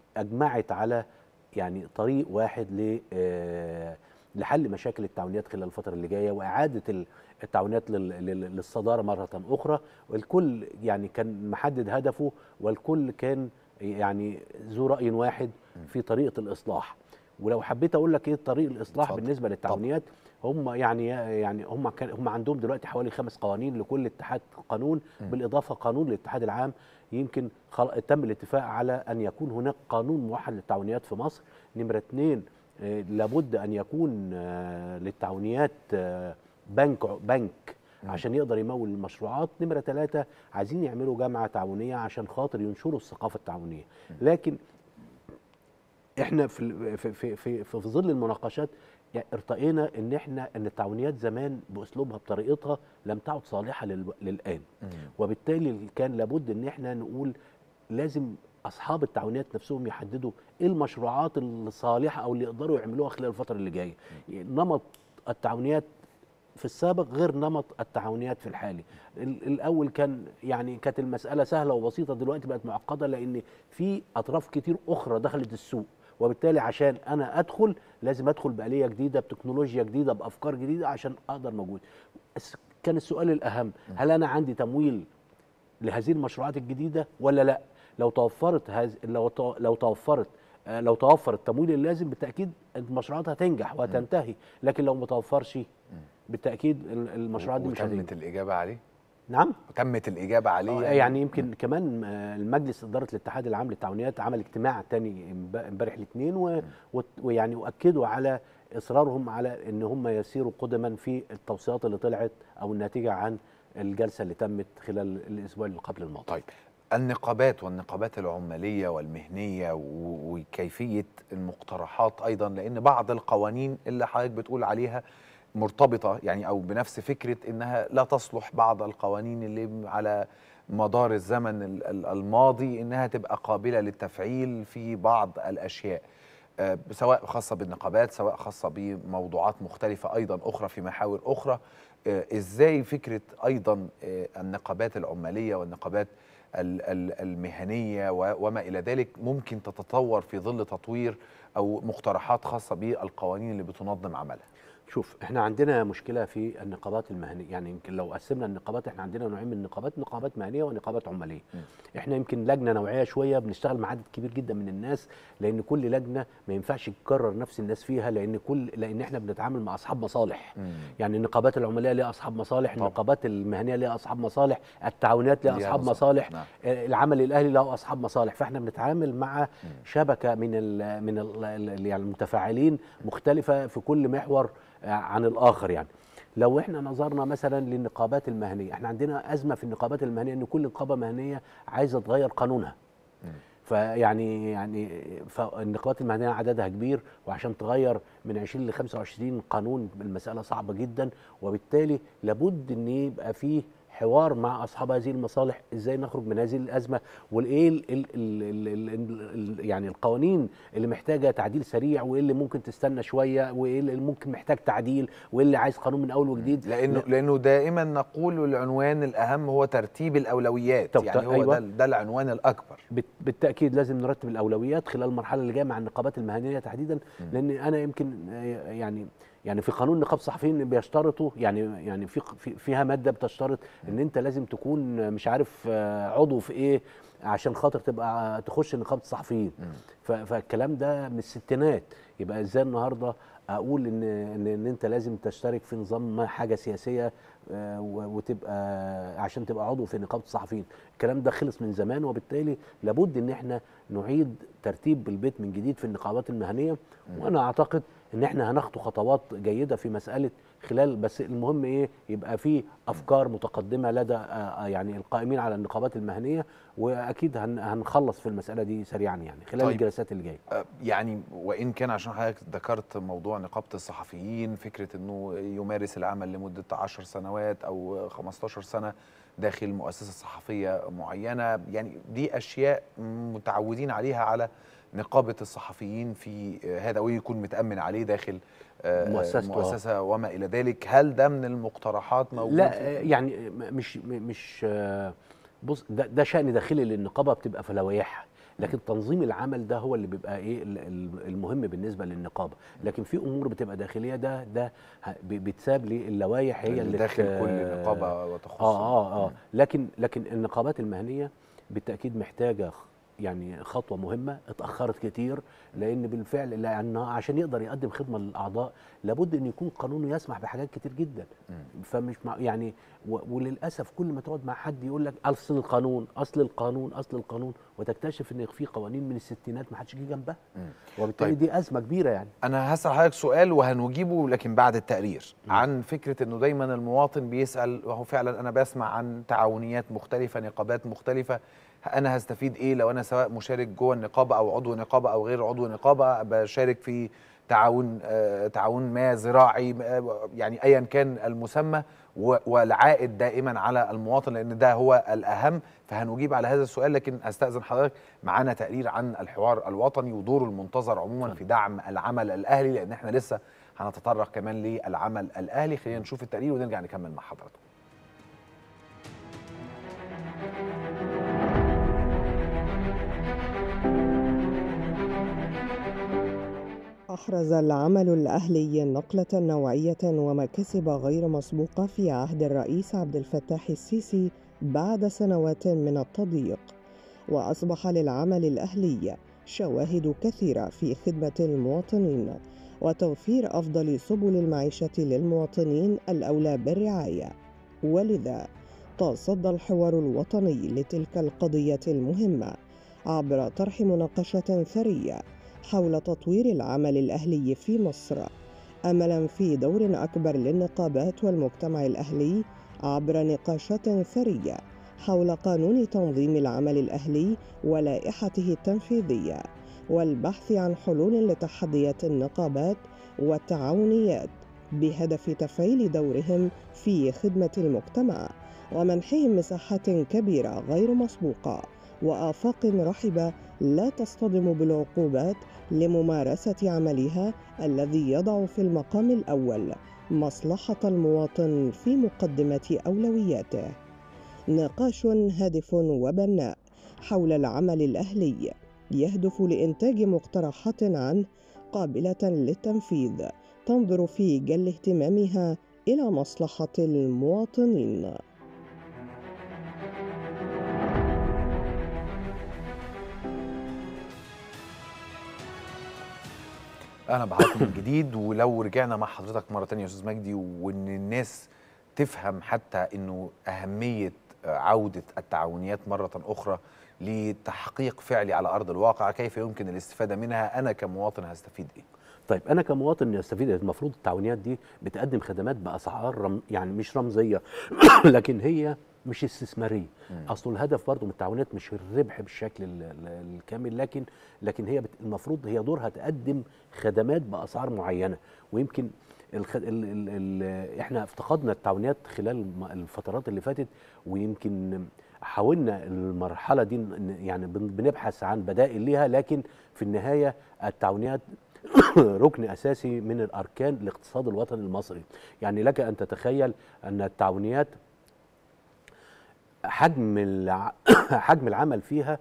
اجمعت على يعني طريق واحد ل آه، لحل مشاكل التعاونيات خلال الفتره اللي جايه واعاده ال- التعاونيات لل- لل- للصداره مره اخرى والكل يعني كان محدد هدفه والكل كان يعني ذو راي واحد في طريقه الاصلاح ولو حبيت اقول لك ايه طريق الاصلاح اتفضل. بالنسبه للتعاونيات هم يعني يعني هم كان هم عندهم دلوقتي حوالي خمس قوانين لكل اتحاد قانون بالاضافه قانون للاتحاد العام يمكن خل... تم الاتفاق على ان يكون هناك قانون موحد للتعاونيات في مصر نمره اثنين آه، لابد ان يكون آه، للتعاونيات آه، بنك بنك عشان يقدر يمول المشروعات نمرة ثلاثة عايزين يعملوا جامعة تعاونية عشان خاطر ينشروا الثقافة التعاونية لكن احنا في ال- في في في, في ظل المناقشات يعني ارتقينا ان احنا ان التعاونيات زمان باسلوبها بطريقتها لم تعد صالحه لل- للان وبالتالي كان لابد ان احنا نقول لازم اصحاب التعاونيات نفسهم يحددوا ايه المشروعات الصالحه او اللي يقدروا يعملوها خلال الفتره اللي جايه نمط التعاونيات في السابق غير نمط التعاونيات في الحالي ال- الاول كان يعني كانت المساله سهله وبسيطه دلوقتي بقت معقده لان في اطراف كتير اخرى دخلت السوق وبالتالي عشان انا ادخل لازم ادخل باليه جديده بتكنولوجيا جديده بافكار جديده عشان اقدر موجود بس كان السؤال الاهم هل انا عندي تمويل لهذه المشروعات الجديده ولا لا لو توفرت هذه لو تو- لو توفرت آه، لو توفر التمويل اللازم بالتاكيد المشروعات هتنجح وهتنتهي لكن لو ما توفرش بالتاكيد ال- المشروعات دي مش وتمت هتنجح الاجابه عليه نعم تمت الاجابه عليه آه، يعني يمكن كمان آه، المجلس اداره الاتحاد العام للتعاونيات عمل اجتماع تاني امب- امبارح الاثنين و- وت- ويعني واكدوا على اصرارهم على ان هم يسيروا قدما في التوصيات اللي طلعت او الناتجه عن الجلسه اللي تمت خلال الاسبوع اللي قبل الماضي طيب النقابات والنقابات العماليه والمهنيه و- وكيفيه المقترحات ايضا لان بعض القوانين اللي حضرتك بتقول عليها مرتبطه يعني او بنفس فكره انها لا تصلح بعض القوانين اللي على مدار الزمن ال- ال- الماضي انها تبقى قابله للتفعيل في بعض الاشياء آه، سواء خاصه بالنقابات سواء خاصه بموضوعات مختلفه ايضا اخرى في محاور اخرى آه، ازاي فكره ايضا آه، النقابات العماليه والنقابات ال- ال- المهنيه و- وما الى ذلك ممكن تتطور في ظل تطوير او مقترحات خاصه بالقوانين اللي بتنظم عملها شوف احنا عندنا مشكله في النقابات المهنيه يعني يمكن لو قسمنا النقابات احنا عندنا نوعين من النقابات نقابات مهنيه ونقابات عماليه احنا يمكن لجنه نوعيه شويه بنشتغل مع عدد كبير جدا من الناس لان كل لجنه ما ينفعش تكرر نفس الناس فيها لان كل لان احنا بنتعامل مع اصحاب مصالح يعني النقابات العماليه ليها اصحاب مصالح طبعا. النقابات المهنيه ليها اصحاب مصالح التعاونات ليها ليها اصحاب بالظبط. مصالح نعم. آه، العمل الاهلي له اصحاب مصالح فاحنا بنتعامل مع شبكه من ال من ال ال- يعني المتفاعلين مختلفه في كل محور آه، عن الاخر يعني لو احنا نظرنا مثلا للنقابات المهنيه احنا عندنا ازمه في النقابات المهنيه ان كل نقابه مهنيه عايزه تغير قانونها فيعني يعني فالنقابات المهنيه عددها كبير وعشان تغير من 20 ل 25 قانون المساله صعبه جدا وبالتالي لابد ان يبقى فيه حوار مع اصحاب هذه المصالح ازاي نخرج من هذه الازمه وايه ال ال ال ال ال ال يعني القوانين اللي محتاجه تعديل سريع وايه اللي ممكن تستنى شويه وايه اللي ممكن محتاج تعديل وايه اللي عايز قانون من اول وجديد لانه لانه دائما نقول العنوان الاهم هو ترتيب الاولويات طب- يعني هو أيوة. ده, ده العنوان الاكبر بت- بالتاكيد لازم نرتب الاولويات خلال المرحله اللي جايه مع النقابات المهنيه تحديدا لان انا يمكن آه، يعني يعني في قانون نقابه الصحفيين بيشترطوا يعني يعني في في- فيها ماده بتشترط ان انت لازم تكون مش عارف آه، عضو في ايه عشان خاطر تبقى تخش نقابه الصحفيين ف- فالكلام ده من الستينات يبقى ازاي النهارده اقول ان ان, إن انت لازم تشترك في نظام ما حاجه سياسيه آه، و- وتبقى عشان تبقى عضو في نقابه الصحفيين الكلام ده خلص من زمان وبالتالي لابد ان احنا نعيد ترتيب البيت من جديد في النقابات المهنيه وانا اعتقد ان احنا هناخطو خطوات جيده في مساله خلال بس المهم ايه يبقى في افكار متقدمه لدى آه، آه، يعني القائمين على النقابات المهنيه واكيد هن- هنخلص في المساله دي سريعا يعني خلال طيب. الجلسات اللي جايه آه، يعني وان كان عشان حضرتك ذكرت موضوع نقابه الصحفيين فكره انه يمارس العمل لمده 10 سنوات او 15 سنه داخل مؤسسه صحفيه معينه يعني دي اشياء متعودين عليها على نقابه الصحفيين في آه، هذا ويكون متامن عليه داخل آه، مؤسسته، آه. مؤسسه وما الى ذلك هل ده من المقترحات موجود لا في- آه، يعني م- مش م- مش آه، بص ده, ده شأن داخلي للنقابه بتبقى في لوائحها لكن تنظيم العمل ده هو اللي بيبقى ايه ال- ال- المهم بالنسبه للنقابه لكن في امور بتبقى داخليه ده ده ه- ب- بتساب للوائح هي اللي اللي داخل ت- كل نقابه وتخص اه اه اه لكن لكن النقابات المهنيه بالتاكيد محتاجه خ- يعني خطوه مهمه اتاخرت كتير لان بالفعل لانها عشان يقدر يقدم خدمه للاعضاء لابد ان يكون قانونه يسمح بحاجات كتير جدا فمش مع يعني و- وللاسف كل ما تقعد مع حد يقول لك اصل القانون اصل القانون اصل القانون وتكتشف ان في قوانين من الستينات ما حدش جه جنبها وبالتالي طيب. دي ازمه كبيره يعني انا هسال حضرتك سؤال وهنجيبه لكن بعد التقرير عن فكره انه دايما المواطن بيسال وهو فعلا انا بسمع عن تعاونيات مختلفه نقابات مختلفه انا هستفيد ايه لو انا سواء مشارك جوه النقابه او عضو نقابه او غير عضو نقابه بشارك في تعاون آه تعاون ما زراعي آه يعني ايا كان المسمى و- والعائد دائما على المواطن لان ده هو الاهم فهنجيب على هذا السؤال لكن استاذن حضرتك معانا تقرير عن الحوار الوطني ودوره المنتظر عموما في دعم العمل الاهلي لان احنا لسه هنتطرق كمان للعمل الاهلي خلينا نشوف التقرير ونرجع نكمل مع حضراتكم أحرز العمل الأهلي نقلة نوعية ومكاسب غير مسبوقة في عهد الرئيس عبد الفتاح السيسي بعد سنوات من التضييق وأصبح للعمل الأهلي شواهد كثيرة في خدمة المواطنين وتوفير أفضل سبل المعيشة للمواطنين الأولى بالرعاية ولذا تصدى الحوار الوطني لتلك القضية المهمة عبر طرح مناقشة ثرية حول تطوير العمل الأهلي في مصر أملا في دور أكبر للنقابات والمجتمع الأهلي عبر نقاشات ثرية حول قانون تنظيم العمل الأهلي ولائحته التنفيذية والبحث عن حلول لتحديات النقابات والتعاونيات بهدف تفعيل دورهم في خدمة المجتمع ومنحهم مساحات كبيرة غير مسبوقة وآفاق رحبة لا تصطدم بالعقوبات لممارسة عملها الذي يضع في المقام الأول مصلحة المواطن في مقدمة أولوياته. نقاش هادف وبناء حول العمل الأهلي يهدف لإنتاج مقترحات عنه قابلة للتنفيذ تنظر في جل اهتمامها إلى مصلحة المواطنين. اهلا بحضراتكم من جديد ولو رجعنا مع حضرتك مره تانية يا استاذ مجدي وان الناس تفهم حتى انه اهميه عوده التعاونيات مره اخرى لتحقيق فعلي على ارض الواقع كيف يمكن الاستفاده منها انا كمواطن هستفيد ايه طيب انا كمواطن يستفيد المفروض التعاونيات دي بتقدم خدمات باسعار رم يعني مش رمزيه لكن هي مش استثماريه اصل الهدف برضه من التعاونات مش الربح بالشكل ال- ال- الكامل لكن لكن هي بت- المفروض هي دورها تقدم خدمات باسعار معينه ويمكن الخ... ال... ال... ال... احنا افتقدنا التعاونيات خلال الم- الفترات اللي فاتت ويمكن حاولنا المرحله دي ن- يعني بن- بنبحث عن بدائل ليها لكن في النهايه التعاونيات ركن اساسي من الاركان الاقتصاد الوطني المصري يعني لك ان تتخيل ان التعاونيات حجم الع... حجم العمل فيها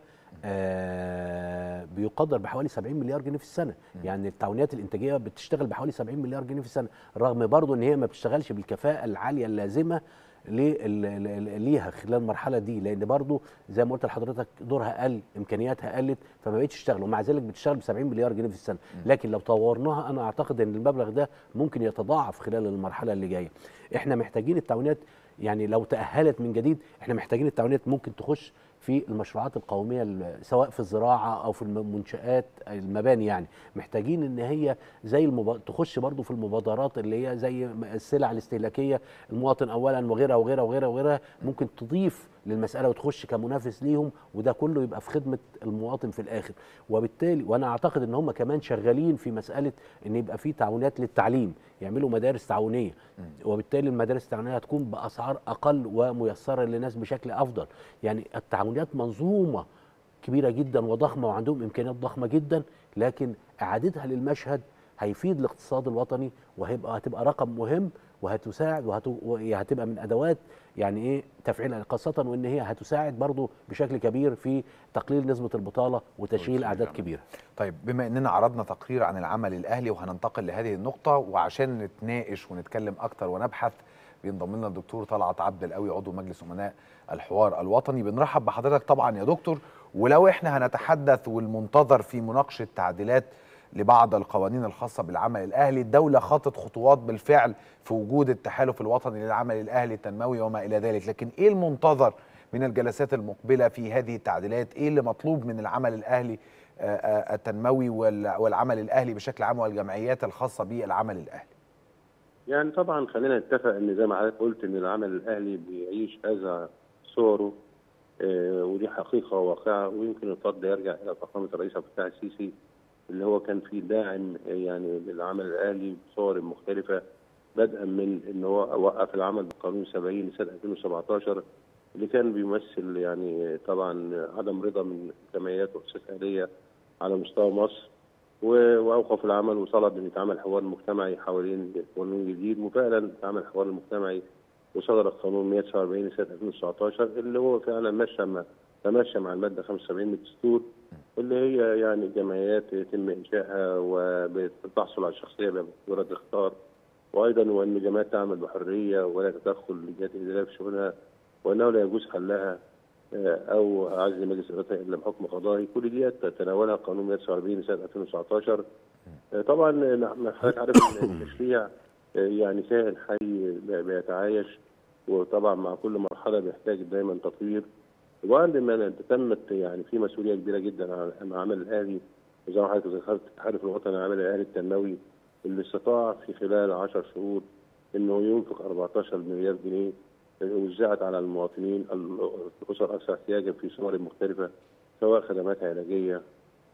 آه بيقدر بحوالي 70 مليار جنيه في السنه يعني التعاونيات الانتاجيه بتشتغل بحوالي 70 مليار جنيه في السنه رغم برضه ان هي ما بتشتغلش بالكفاءه العاليه اللازمه لل- ل- ليها خلال المرحله دي لان برضه زي ما قلت لحضرتك دورها قل امكانياتها قلت فما بقتش تشتغل ومع ذلك بتشتغل ب 70 مليار جنيه في السنه لكن لو طورناها انا اعتقد ان المبلغ ده ممكن يتضاعف خلال المرحله اللي جايه احنا محتاجين التعاونيات يعني لو تاهلت من جديد احنا محتاجين التعاونيات ممكن تخش في المشروعات القوميه ال- سواء في الزراعه او في المنشات المباني يعني محتاجين ان هي زي المب... تخش برضو في المبادرات اللي هي زي م- السلع الاستهلاكيه المواطن اولا وغيرها وغيرها وغيرها وغيرها ممكن تضيف للمساله وتخش كمنافس ليهم وده كله يبقى في خدمه المواطن في الاخر وبالتالي وانا اعتقد ان هم كمان شغالين في مساله ان يبقى في تعاونات للتعليم يعملوا مدارس تعاونيه وبالتالي المدارس التعاونيه هتكون باسعار اقل وميسره للناس بشكل افضل يعني التعاونيات منظومه كبيره جدا وضخمه وعندهم امكانيات ضخمه جدا لكن اعادتها للمشهد هيفيد الاقتصاد الوطني وهيبقى هتبقى رقم مهم وهتساعد وهت- وهتبقى من ادوات يعني ايه تفعيلها خاصه وان هي هتساعد برضو بشكل كبير في تقليل نسبه البطاله وتشغيل اعداد كبيره طيب بما اننا عرضنا تقرير عن العمل الاهلي وهننتقل لهذه النقطه وعشان نتناقش ونتكلم اكتر ونبحث بينضم لنا الدكتور طلعت عبد القوي عضو مجلس امناء الحوار الوطني بنرحب بحضرتك طبعا يا دكتور ولو احنا هنتحدث والمنتظر في مناقشه تعديلات لبعض القوانين الخاصه بالعمل الاهلي الدوله خاطت خطوات بالفعل في وجود التحالف الوطني للعمل الاهلي التنموي وما الى ذلك لكن ايه المنتظر من الجلسات المقبله في هذه التعديلات ايه اللي مطلوب من العمل الاهلي آه، آه، التنموي وال- والعمل الاهلي بشكل عام والجمعيات الخاصه بالعمل الاهلي يعني طبعا خلينا نتفق ان زي ما حضرتك قلت ان العمل الاهلي بيعيش هذا صوره آه، ودي حقيقه وواقعه ويمكن الفضل يرجع الى فخامه الرئيس عبد الفتاح السيسي اللي هو كان فيه داعم آه، يعني للعمل الاهلي بصور مختلفه بدءا من ان هو وقف العمل بقانون 70 لسنه 2017 اللي كان بيمثل يعني طبعا عدم رضا من جمعيات ومؤسسات اهليه على مستوى مصر و- واوقف العمل وطلب ان يتعمل حوار مجتمعي حوالين قانون جديد وفعلا اتعمل حوار مجتمعي وصدر القانون 149 لسنه 2019 اللي هو فعلا مشى مع تمشى مع الماده 75 من الدستور اللي هي يعني جمعيات يتم انشائها وبتحصل على الشخصيه بمجرد الاختار وايضا وان الجمعيات تعمل بحريه ولا تدخل لجهات الاداريه في شؤونها وانه لا يجوز حلها آه، او عزل مجلس الاداره الا بحكم قضائي كل دي تناولها قانون 149 لسنه 2019 آه، طبعا نحن حضرتك عارف ان التشريع آه، يعني كائن حي بيتعايش وطبعا مع كل مرحله بيحتاج دايما تطوير وبعد ما تمت يعني في مسؤوليه كبيره جدا على العمل الاهلي وزي ما حضرتك ذكرت التحالف الوطني للعمل الاهلي التنموي اللي استطاع في خلال 10 شهور انه ينفق 14 مليار جنيه وزعت على المواطنين الاسر اكثر احتياجا في صور مختلفه سواء خدمات علاجيه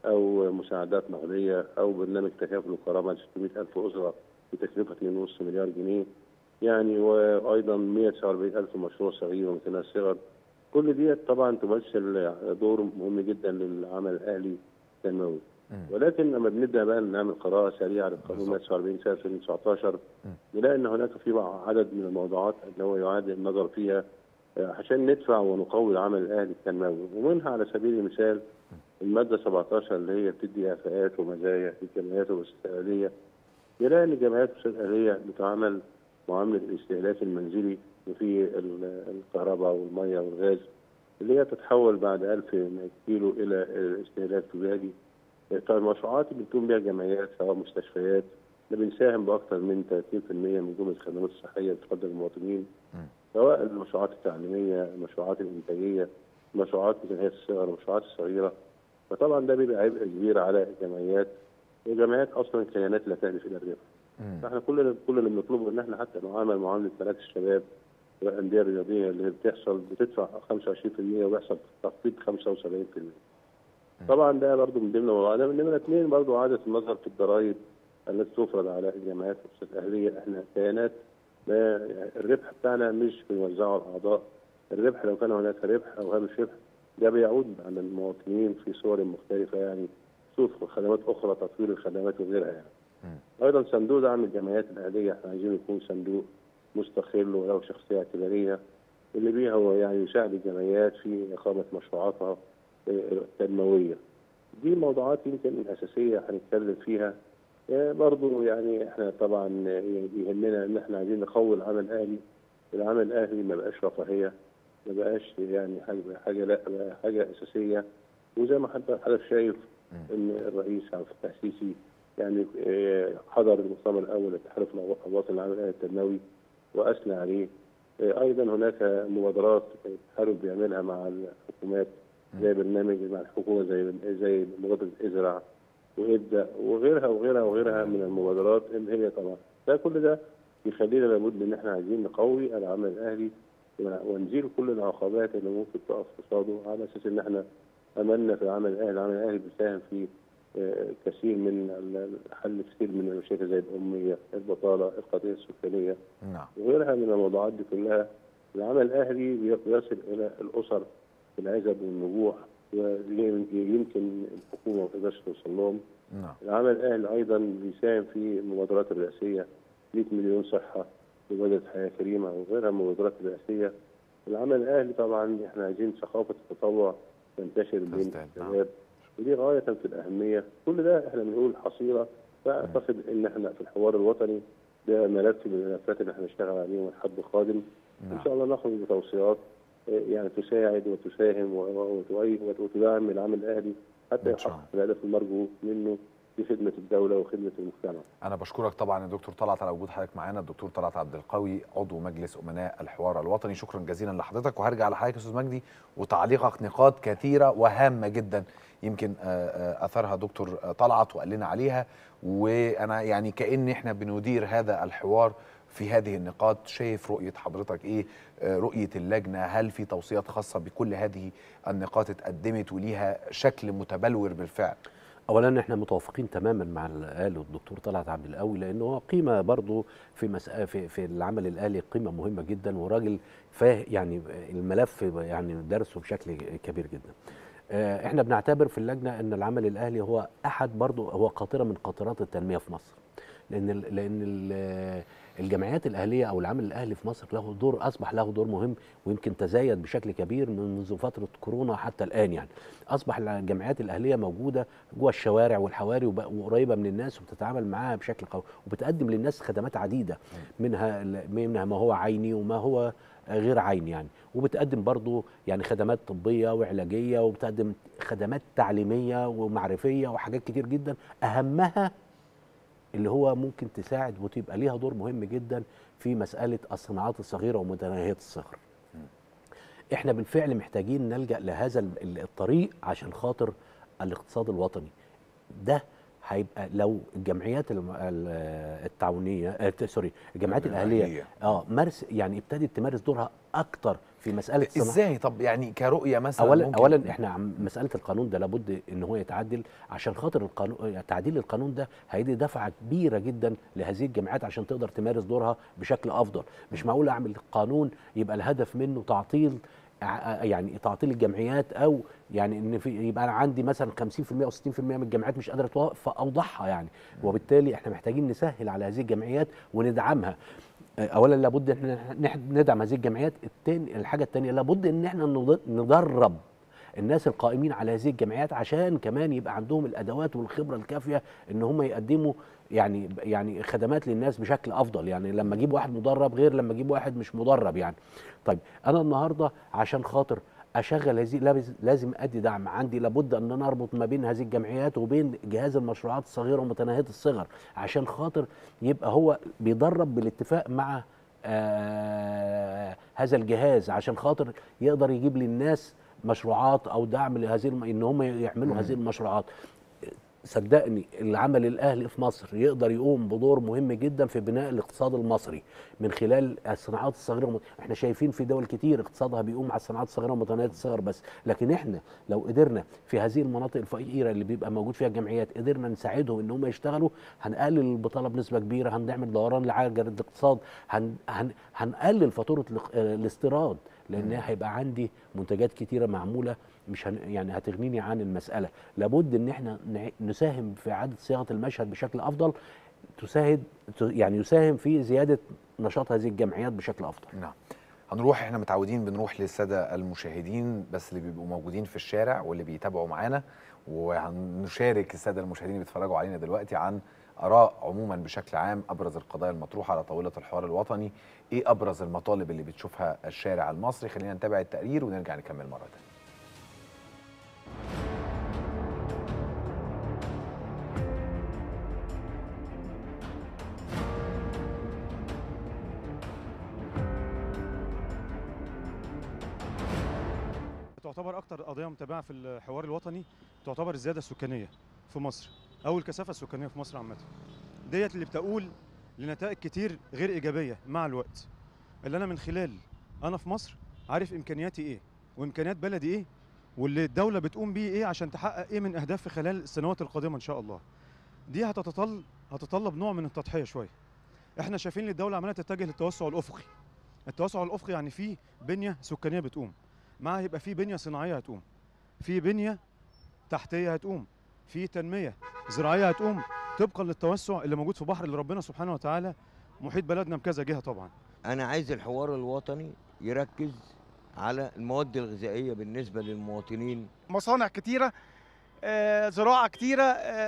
او مساعدات نقديه او برنامج تكافل وكرامه ل 600 الف اسره بتكلفه نص مليار جنيه يعني وايضا 149 الف مشروع صغير ومتناهي الصغر كل دي طبعا تمثل دور مهم جدا للعمل الاهلي التنموي ولكن لما بنبدا بقى نعمل قراءه سريعه للقانون 149 سنه 2019 نلاقي ان هناك في بعض عدد من الموضوعات اللي هو يعاد النظر فيها آه، عشان ندفع ونقوي العمل الاهلي التنموي ومنها على سبيل المثال الماده 17 اللي هي بتدي اعفاءات ومزايا للجمعيات والمؤسسات الاهليه نلاقي ان الجمعيات والمؤسسات الاهليه بتعامل معامله الاستهلاك المنزلي في ال- الكهرباء والميه والغاز اللي هي تتحول بعد 1000 كيلو الى استهلاك تجاري طيب المشروعات اللي بتقوم بها الجمعيات سواء مستشفيات احنا بنساهم باكثر من 30% من جمله الخدمات الصحيه اللي بتقدم للمواطنين سواء المشروعات التعليميه، المشروعات الانتاجيه، مشروعات متناهيه الصغر، المشروعات الصغيره فطبعا ده بيبقى عبء كبير على الجمعيات والجمعيات اصلا كيانات لا تهدف الى الربح فاحنا كل اللي كل اللي بنطلبه ان احنا حتى نعامل معامله مراكز الشباب والانديه الرياضيه اللي بتحصل بتدفع 25% وبيحصل تخفيض 75% طبعا ده برضه من ضمن الموضوع ده نمره اثنين برضه اعاده النظر في الضرائب التي تفرض على الجمعيات والمؤسسات الاهليه احنا كيانات ما الربح بتاعنا مش بنوزعه على الاعضاء الربح لو كان هناك ربح او هامش ربح ده بيعود على المواطنين في صور مختلفه يعني شوف خدمات اخرى تطوير الخدمات وغيرها يعني. ايضا صندوق دعم الجمعيات الاهليه احنا عايزين يكون صندوق مستقل وله شخصيه اعتباريه اللي بيها هو يعني يساعد الجمعيات في اقامه مشروعاتها التنمويه. دي موضوعات يمكن اساسيه هنتكلم فيها آه، برضو يعني احنا طبعا يهمنا ان احنا عايزين نقوي العمل الاهلي العمل الاهلي ما بقاش رفاهيه ما بقاش يعني حاجه حاجه لا بقى حاجه اساسيه وزي ما حضرتك حضرتك شايف ان الرئيس عبد الفتاح السيسي يعني آه، حضر المؤتمر الاول لتحالف الوطن العام الاهلي التنموي واثنى عليه آه، ايضا هناك مبادرات التحالف بيعملها مع الحكومات زي برنامج مع الحكومه زي زي مبادره ازرع وابدا وغيرها وغيرها وغيرها من المبادرات اللي هي طبعا ده كل ده يخلينا لابد ان احنا عايزين نقوي العمل الاهلي ونزيل كل العقبات اللي ممكن تقف قصاده على اساس ان احنا املنا في العمل الاهلي، العمل الاهلي بيساهم في آه، كثير من ال- حل كثير من المشاكل زي الاميه، البطاله، القضيه السكانيه نعم وغيرها من الموضوعات دي كلها العمل الاهلي بي- بيصل الى الاسر في العزب والنجوح ويمكن الحكومه ما تقدرش توصل لهم نعم العمل الاهلي ايضا بيساهم في المبادرات الرئاسيه 100 مليون صحه مبادره حياه كريمه وغيرها من المبادرات الرئاسيه العمل الاهلي طبعا احنا عايزين ثقافه التطوع تنتشر بين تزداد، نعم. الشباب ودي غايه في الاهميه كل ده احنا بنقول حصيله فاعتقد ان احنا في الحوار الوطني ده ملف من الملفات اللي احنا هنشتغل عليه الحد القادم ان نعم شاء الله نخرج بتوصيات آه، يعني تساعد وتساهم و- و- وتؤي- وتدعم العمل الاهلي حتى إن شاء يحقق الهدف المرجو منه في خدمه الدوله وخدمه المجتمع. انا بشكرك طبعا يا دكتور طلعت على وجود حضرتك معانا الدكتور طلعت عبد القوي عضو مجلس امناء الحوار الوطني شكرا جزيلا لحضرتك وهرجع لحضرتك يا استاذ مجدي وتعليقك نقاط كثيره وهامه جدا يمكن آه، آه، اثرها دكتور آه، طلعت وقال لنا عليها وانا يعني كان احنا بندير هذا الحوار في هذه النقاط شايف رؤيه حضرتك ايه آه، رؤيه اللجنه هل في توصيات خاصه بكل هذه النقاط اتقدمت وليها شكل متبلور بالفعل اولا احنا متوافقين تماما مع اللي قاله الدكتور طلعت عبد القوي لانه هو قيمه برضه في مسألة في في العمل الاهلي قيمه مهمه جدا وراجل فاه يعني الملف يعني درسه بشكل كبير جدا. آه، احنا بنعتبر في اللجنه ان العمل الاهلي هو احد برضه هو قاطره من قاطرات التنميه في مصر. لان ال لان ال الجمعيات الاهليه او العمل الاهلي في مصر له دور اصبح له دور مهم ويمكن تزايد بشكل كبير منذ فتره كورونا حتى الان يعني اصبح الجمعيات الاهليه موجوده جوه الشوارع والحواري وبقى- وقريبه من الناس وبتتعامل معاها بشكل قوي وبتقدم للناس خدمات عديده منها منها ما هو عيني وما هو غير عيني يعني وبتقدم برضو يعني خدمات طبيه وعلاجيه وبتقدم خدمات تعليميه ومعرفيه وحاجات كتير جدا اهمها اللي هو ممكن تساعد وتبقى ليها دور مهم جدا في مساله الصناعات الصغيره ومتناهيه الصغر. احنا بالفعل محتاجين نلجا لهذا ال- ال- الطريق عشان خاطر الاقتصاد الوطني. ده هيبقى لو الجمعيات الم- ال- التعاونيه آه، سوري الجمعيات الاهليه الأهلية. اه مارس يعني ابتدت تمارس دورها اكتر في مساله صناعة- ازاي طب يعني كرؤيه مثلا اولا ممكن اولا احنا عم مساله القانون ده لابد ان هو يتعدل عشان خاطر القانون تعديل القانون ده هيدي دفعه كبيره جدا لهذه الجامعات عشان تقدر تمارس دورها بشكل افضل مش معقول اعمل قانون يبقى الهدف منه تعطيل ع- يعني تعطيل الجمعيات او يعني ان في يبقى انا عندي مثلا 50% او 60% من الجامعات مش قادره توقف فاوضحها يعني وبالتالي احنا محتاجين نسهل على هذه الجمعيات وندعمها اولا لابد ان احنا نح- ندعم هذه الجمعيات التاني الحاجه الثانيه لابد ان احنا نض- ندرب الناس القائمين على هذه الجمعيات عشان كمان يبقى عندهم الادوات والخبره الكافيه ان هم يقدموا يعني يعني خدمات للناس بشكل افضل يعني لما اجيب واحد مدرب غير لما اجيب واحد مش مدرب يعني طيب انا النهارده عشان خاطر اشغل هذه لابز- لازم ادي دعم عندي لابد ان انا اربط ما بين هذه الجمعيات وبين جهاز المشروعات الصغيره ومتناهيه الصغر عشان خاطر يبقى هو بيدرب بالاتفاق مع آه هذا الجهاز عشان خاطر يقدر يجيب للناس مشروعات او دعم لهذه الم... ان هم يعملوا هذه المشروعات صدقني العمل الاهلي في مصر يقدر يقوم بدور مهم جدا في بناء الاقتصاد المصري من خلال الصناعات الصغيره والمت- احنا شايفين في دول كتير اقتصادها بيقوم على الصناعات الصغيره ومتناهيه الصغر بس لكن احنا لو قدرنا في هذه المناطق الفقيره اللي بيبقى موجود فيها الجمعيات قدرنا نساعدهم ان هم يشتغلوا هنقلل البطاله بنسبه كبيره هنعمل دوران لعجله الاقتصاد هن هن هنقلل فاتوره الاق- آه، الاستيراد لان هيبقى عندي منتجات كتيره معموله مش هن يعني هتغنيني عن المساله لابد ان احنا نع- نساهم في اعاده صياغه المشهد بشكل افضل تساعد ت- يعني يساهم في زياده نشاط هذه الجمعيات بشكل افضل نعم هنروح احنا متعودين بنروح للساده المشاهدين بس اللي بيبقوا موجودين في الشارع واللي بيتابعوا معانا وهنشارك الساده المشاهدين اللي بيتفرجوا علينا دلوقتي عن اراء عموما بشكل عام ابرز القضايا المطروحه على طاوله الحوار الوطني ايه ابرز المطالب اللي بتشوفها الشارع المصري خلينا نتابع التقرير ونرجع نكمل مره تانية تعتبر اكتر قضيه متابعه في الحوار الوطني تعتبر الزياده السكانيه في مصر او الكثافه السكانيه في مصر عامه ديت اللي بتقول لنتائج كتير غير ايجابيه مع الوقت اللي انا من خلال انا في مصر عارف امكانياتي ايه وامكانيات بلدي ايه واللي الدوله بتقوم بيه ايه عشان تحقق ايه من اهداف في خلال السنوات القادمه ان شاء الله دي هتتطلب هتتطلب نوع من التضحيه شويه احنا شايفين ان الدوله عماله تتجه للتوسع الافقي التوسع الافقي يعني فيه بنيه سكانيه بتقوم معاها يبقى في بنيه صناعيه هتقوم في بنيه تحتيه هتقوم في تنميه زراعيه هتقوم طبقا للتوسع اللي موجود في بحر اللي ربنا سبحانه وتعالى محيط بلدنا بكذا جهه طبعا انا عايز الحوار الوطني يركز على المواد الغذائيه بالنسبه للمواطنين مصانع كتيرة آه، زراعة كتيرة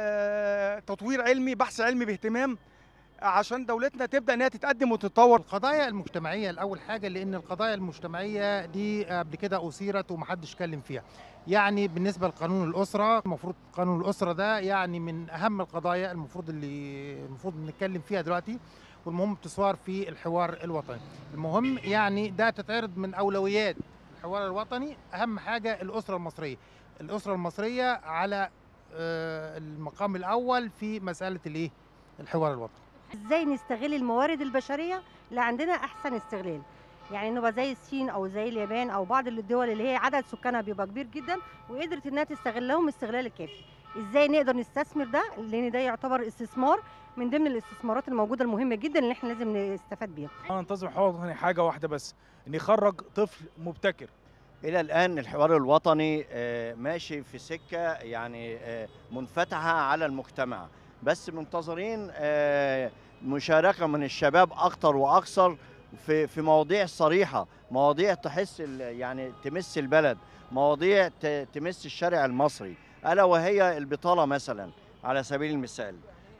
آه، تطوير علمي بحث علمي باهتمام عشان دولتنا تبدأ انها تتقدم وتتطور القضايا المجتمعية الأول حاجة لأن القضايا المجتمعية دي قبل كده أثيرت ومحدش اتكلم فيها يعني بالنسبة لقانون الأسرة المفروض قانون الأسرة ده يعني من أهم القضايا المفروض اللي المفروض نتكلم فيها دلوقتي والمهم تثار في الحوار الوطني المهم يعني ده تتعرض من أولويات الحوار الوطني أهم حاجة الأسرة المصرية الأسرة المصرية على آه، المقام الأول في مسألة الإيه الحوار الوطني ازاي نستغل الموارد البشريه اللي عندنا احسن استغلال يعني نبقى زي الصين او زي اليابان او بعض الدول اللي هي عدد سكانها بيبقى كبير جدا وقدرت انها تستغلهم استغلال الكافي ازاي نقدر نستثمر ده لان ده يعتبر استثمار من ضمن الاستثمارات الموجوده المهمه جدا اللي احنا لازم نستفاد بيها انا انتظم الحوار الوطني حاجة واحدة بس ان يخرج طفل مبتكر إلى الآن الحوار الوطني آه، ماشي في سكة يعني آه، منفتحة على المجتمع بس منتظرين آه، مشاركة من الشباب أكتر وأكثر في في مواضيع صريحة مواضيع تحس ال- يعني تمس البلد مواضيع ت- تمس الشارع المصري ألا وهي البطالة مثلا على سبيل المثال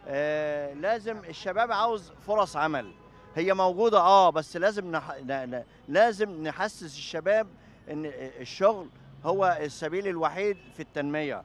آه، لازم الشباب عاوز فرص عمل هي موجودة اه بس لازم نح... ن- ن- لازم نحسس الشباب ان الشغل هو السبيل الوحيد في التنميه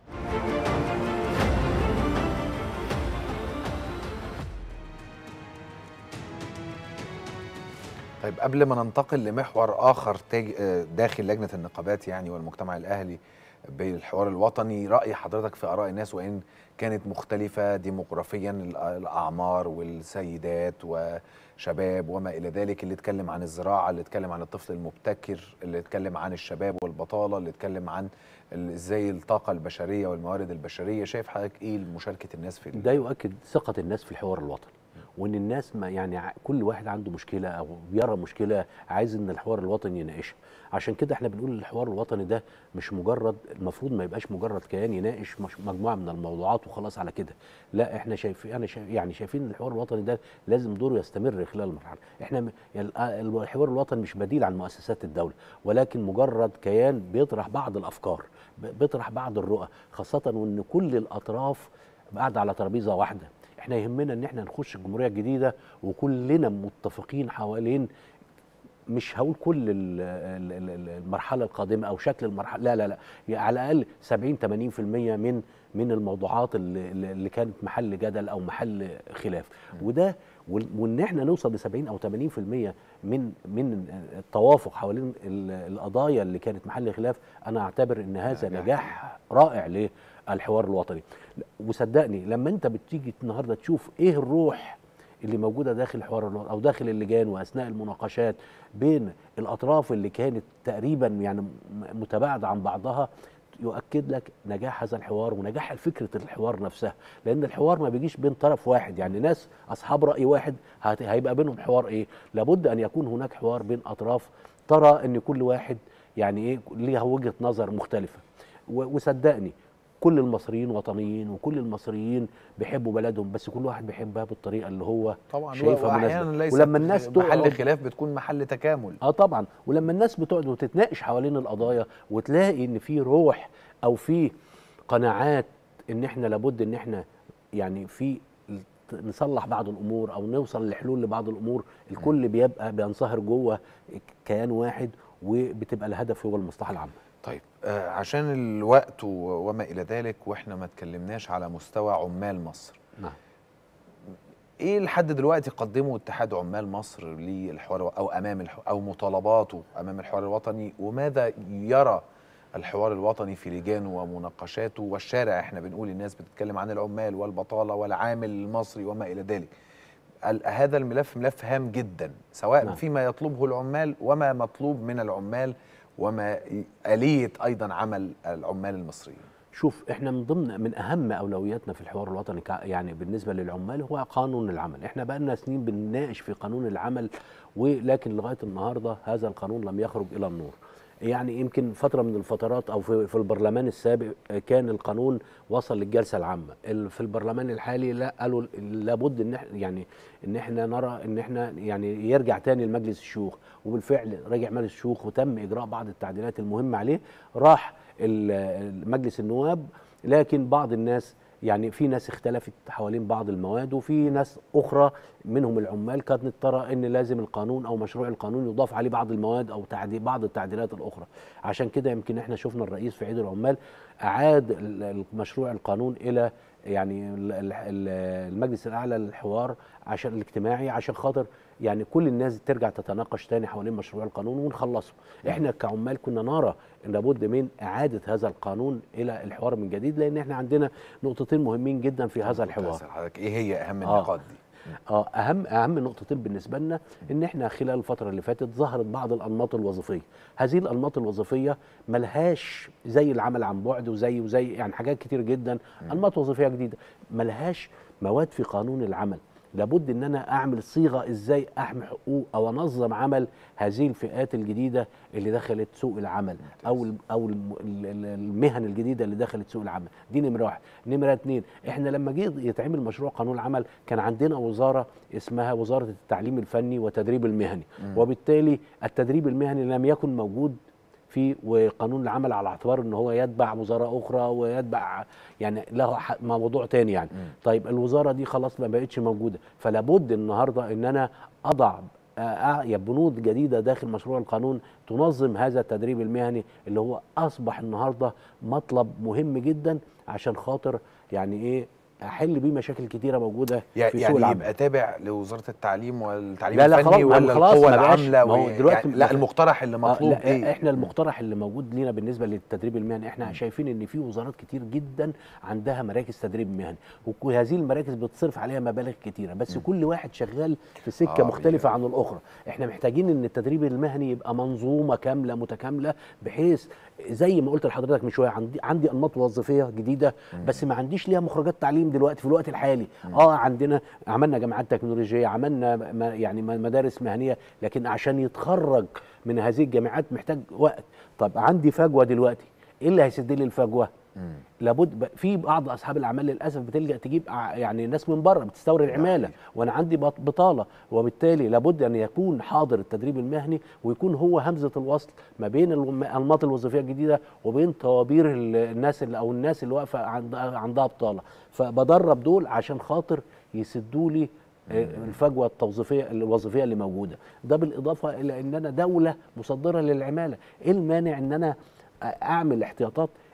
طيب قبل ما ننتقل لمحور اخر تاج آه، داخل لجنه النقابات يعني والمجتمع الاهلي بالحوار الوطني راي حضرتك في اراء الناس وان كانت مختلفه ديموغرافيا الأ- الاعمار والسيدات وشباب وما الى ذلك اللي اتكلم عن الزراعه اللي اتكلم عن الطفل المبتكر اللي اتكلم عن الشباب والبطاله اللي اتكلم عن ال- ازاي الطاقه البشريه والموارد البشريه شايف حضرتك ايه مشاركه الناس في ال- ده يؤكد ثقة الناس في الحوار الوطني وان الناس ما يعني ع- كل واحد عنده مشكله او بيرى مشكله عايز ان الحوار الوطني يناقشها عشان كده احنا بنقول الحوار الوطني ده مش مجرد المفروض ما يبقاش مجرد كيان يناقش مش مجموعه من الموضوعات وخلاص على كده لا احنا شايفين انا شايف يعني شايفين ان الحوار الوطني ده لازم دوره يستمر خلال المرحله احنا م- يعني ال- الحوار الوطني مش بديل عن مؤسسات الدوله ولكن مجرد كيان بيطرح بعض الافكار ب- بيطرح بعض الرؤى خاصه وان كل الاطراف قاعده على ترابيزه واحده احنا يهمنا ان احنا نخش الجمهوريه الجديده وكلنا متفقين حوالين مش هقول كل ال- ال- ال- ال- المرحله القادمه او شكل المرحله لا لا لا يعني على الاقل 70 80% من من الموضوعات اللي, اللي كانت محل جدل او محل خلاف وده وال- وان احنا نوصل ل 70 او 80% من من التوافق حوالين ال- القضايا اللي كانت محل خلاف انا اعتبر ان هذا نجاح رائع للحوار الوطني وصدقني لما انت بتيجي النهارده تشوف ايه الروح اللي موجوده داخل الحوار الوطني او داخل اللجان واثناء المناقشات بين الاطراف اللي كانت تقريبا يعني م- متباعده عن بعضها يؤكد لك نجاح هذا الحوار ونجاح فكره الحوار نفسها لان الحوار ما بيجيش بين طرف واحد يعني ناس اصحاب راي واحد هت- هيبقى بينهم حوار ايه لابد ان يكون هناك حوار بين اطراف ترى ان كل واحد يعني ايه ليها وجهه نظر مختلفه و- وصدقني كل المصريين وطنيين وكل المصريين بيحبوا بلدهم بس كل واحد بيحبها بالطريقه اللي هو طبعا شايفها واحيانا مناسبه ليست ولما الناس محل تقعد- خلاف بتكون محل تكامل اه طبعا ولما الناس بتقعد وتتناقش حوالين القضايا وتلاقي ان في روح او في قناعات ان احنا لابد ان احنا يعني في نصلح بعض الامور او نوصل لحلول لبعض الامور الكل بيبقى بينصهر جوه كيان واحد وبتبقى الهدف هو المصلحه العامه طيب آه عشان الوقت و- وما الى ذلك واحنا ما اتكلمناش على مستوى عمال مصر نعم ايه لحد دلوقتي قدمه اتحاد عمال مصر للحوار او امام الح... او مطالباته امام الحوار الوطني وماذا يرى الحوار الوطني في لجانه ومناقشاته والشارع احنا بنقول الناس بتتكلم عن العمال والبطاله والعامل المصري وما الى ذلك ال- هذا الملف ملف هام جدا سواء نعم. فيما يطلبه العمال وما مطلوب من العمال وما ي- آلية أيضا عمل العمال المصريين شوف احنا من ضمن من اهم اولوياتنا في الحوار الوطني كا- يعني بالنسبه للعمال هو قانون العمل احنا بقى لنا سنين بنناقش في قانون العمل ولكن لغايه النهارده هذا القانون لم يخرج الى النور يعني يمكن فتره من الفترات او في, في البرلمان السابق آه، كان القانون وصل للجلسه العامه ال- في البرلمان الحالي لا قالوا لابد ان احنا يعني ان احنا نرى ان احنا يعني يرجع تاني لمجلس الشيوخ وبالفعل رجع مجلس الشيوخ وتم اجراء بعض التعديلات المهمه عليه راح ال- مجلس النواب لكن بعض الناس يعني في ناس اختلفت حوالين بعض المواد وفي ناس اخرى منهم العمال كانت ترى ان لازم القانون او مشروع القانون يضاف عليه بعض المواد او تعديل بعض التعديلات الاخرى عشان كده يمكن احنا شفنا الرئيس في عيد العمال اعاد ال- مشروع القانون الى يعني ال- ال- ال- المجلس الاعلى للحوار عشان الاجتماعي عشان خاطر يعني كل الناس ترجع تتناقش تاني حوالين مشروع القانون ونخلصه احنا كعمال كنا نرى ان لابد من اعاده هذا القانون الى الحوار من جديد لان احنا عندنا نقطتين مهمين جدا في هذا الحوار أسأل حضرتك ايه هي اهم آه. النقاط دي اه اهم اهم نقطتين بالنسبه لنا ان احنا خلال الفتره اللي فاتت ظهرت بعض الانماط الوظيفيه هذه الانماط الوظيفيه ملهاش زي العمل عن بعد وزي وزي يعني حاجات كتير جدا انماط وظيفيه جديده ملهاش مواد في قانون العمل لابد ان انا اعمل صيغه ازاي احمي حقوق او انظم عمل هذه الفئات الجديده اللي دخلت سوق العمل او ال- او الم- ال- ال- المهن الجديده اللي دخلت سوق العمل دي نمره واحد نمره اتنين احنا لما جه يتعمل مشروع قانون العمل كان عندنا وزاره اسمها وزاره التعليم الفني والتدريب المهني مم. وبالتالي التدريب المهني لم يكن موجود في وقانون العمل على اعتبار ان هو يتبع وزاره اخرى ويتبع يعني له ح- موضوع تاني يعني طيب الوزاره دي خلاص ما بقتش موجوده فلا بد النهارده ان انا اضع آه، آه، يا بنود جديده داخل مشروع القانون تنظم هذا التدريب المهني اللي هو اصبح النهارده مطلب مهم جدا عشان خاطر يعني ايه احل بيه مشاكل كتيره موجوده يعني في سوق يعني العمل يبقى تابع لوزاره التعليم والتعليم لا لا خلاص الفني ما ولا خلاص القوى ما بقاش- العامله ما هو و- دلوقتي يعني لا المقترح اللي آه، مطلوب لا ايه احنا المقترح اللي موجود لينا بالنسبه للتدريب المهني احنا شايفين ان في وزارات كتير جدا عندها مراكز تدريب مهني وهذه المراكز بتصرف عليها مبالغ كتيره بس كل واحد شغال في سكه آه، مختلفه عن الاخرى احنا محتاجين ان التدريب المهني يبقى منظومه كامله متكامله بحيث زي ما قلت لحضرتك من شويه عندي عندي انماط وظيفيه جديده بس ما عنديش ليها مخرجات تعليم دلوقتي في الوقت الحالي اه عندنا عملنا جامعات تكنولوجيه عملنا ما يعني ما- مدارس مهنيه لكن عشان يتخرج من هذه الجامعات محتاج وقت طب عندي فجوه دلوقتي ايه اللي هيسد لي الفجوه لابد ب- في بعض اصحاب الاعمال للاسف بتلجا تجيب ع- يعني ناس من بره بتستورد عماله وانا عندي بط- بطاله وبالتالي لابد ان يكون حاضر التدريب المهني ويكون هو همزه الوصل ما بين الم- الانماط الوظيفيه الجديده وبين طوابير ال- الناس اللي او الناس اللي واقفه عند- عندها بطاله فبدرب دول عشان خاطر يسدوا لي آه، الفجوه التوظيفيه الوظيفيه اللي موجوده ده بالاضافه الى ان انا دوله مصدره للعماله ايه المانع ان انا اعمل احتياطات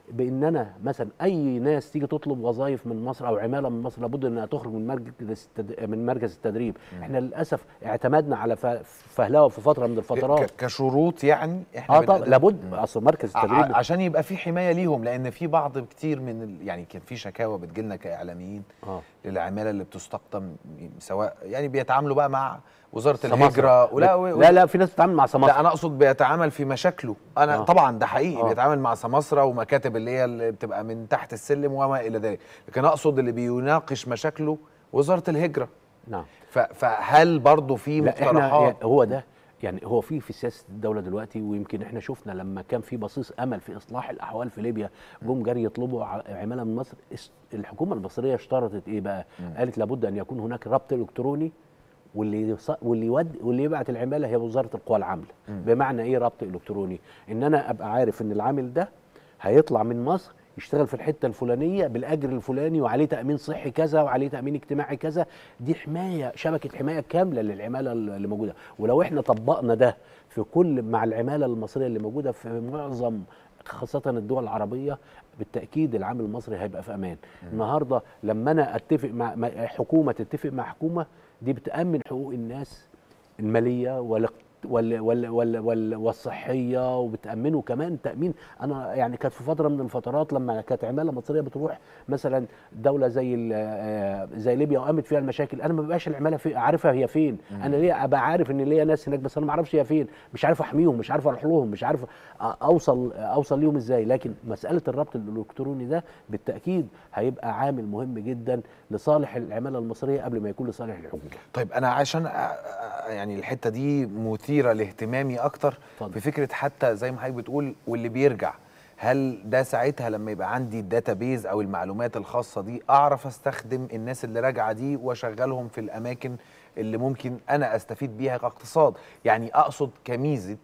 بان انا مثلا اي ناس تيجي تطلب وظائف من مصر او عماله من مصر لابد انها تخرج من مركز التد... من مركز التدريب احنا للاسف اعتمدنا على ف... فهلوه في فتره من الفترات ك- كشروط يعني احنا اه طبعا بنقدم- لابد اصل مركز ع- التدريب عشان يبقى في حمايه ليهم لان في بعض كتير من ال... يعني كان في شكاوى بتجيلنا كاعلاميين آه. للعماله اللي بتستقطن سواء يعني بيتعاملوا بقى مع وزاره سماسرة. الهجره ولا و... لا لا في ناس بتتعامل مع سماسرة لا انا اقصد بيتعامل في مشاكله انا آه. آه. طبعا ده حقيقي آه. آه. بيتعامل مع سماسره ومكاتب اللي هي اللي بتبقى من تحت السلم وما الى ذلك لكن اقصد اللي بيناقش مشاكله وزاره الهجره نعم ف... فهل برضه في لا احنا مقترحات هو ده يعني هو في في سياسه الدوله دلوقتي ويمكن احنا شفنا لما كان في بصيص امل في اصلاح الاحوال في ليبيا جم جري يطلبوا ع- عماله من مصر اس- الحكومه المصريه اشترطت ايه بقى؟ قالت لابد ان يكون هناك ربط الكتروني واللي يص... واللي يود واللي يبعت العماله هي وزاره القوى العامله بمعنى ايه ربط الكتروني؟ ان انا ابقى عارف ان العامل ده هيطلع من مصر يشتغل في الحته الفلانيه بالاجر الفلاني وعليه تامين صحي كذا وعليه تامين اجتماعي كذا دي حمايه شبكه حمايه كامله للعماله اللي موجوده ولو احنا طبقنا ده في كل مع العماله المصريه اللي موجوده في معظم خاصة الدول العربية بالتأكيد العامل المصري هيبقى في أمان النهاردة لما أنا أتفق مع مع حكومة تتفق مع حكومة دي بتأمن حقوق الناس المالية والاقت- وال وال وال وال والصحيه وبتامنه كمان تامين انا يعني كانت في فتره من الفترات لما كانت عماله مصريه بتروح مثلا دوله زي ال- آه، زي ليبيا وقامت فيها المشاكل انا ما ببقاش العماله في عارفها هي فين انا ليه ابقى عارف ان ليا ناس هناك بس انا ما اعرفش هي فين مش عارف احميهم مش عارف اروح لهم مش عارف أ- اوصل اوصل ليهم ازاي لكن مساله الربط الالكتروني ده بالتاكيد هيبقى عامل مهم جدا لصالح العماله المصريه قبل ما يكون لصالح الحكومه طيب انا عشان أ- أ- يعني الحته دي مثيره لاهتمامي اكتر في فكره حتى زي ما حضرتك بتقول واللي بيرجع هل ده ساعتها لما يبقى عندي الداتابيز او المعلومات الخاصه دي اعرف استخدم الناس اللي راجعه دي واشغلهم في الاماكن اللي ممكن انا استفيد بيها كاقتصاد يعني اقصد كميزه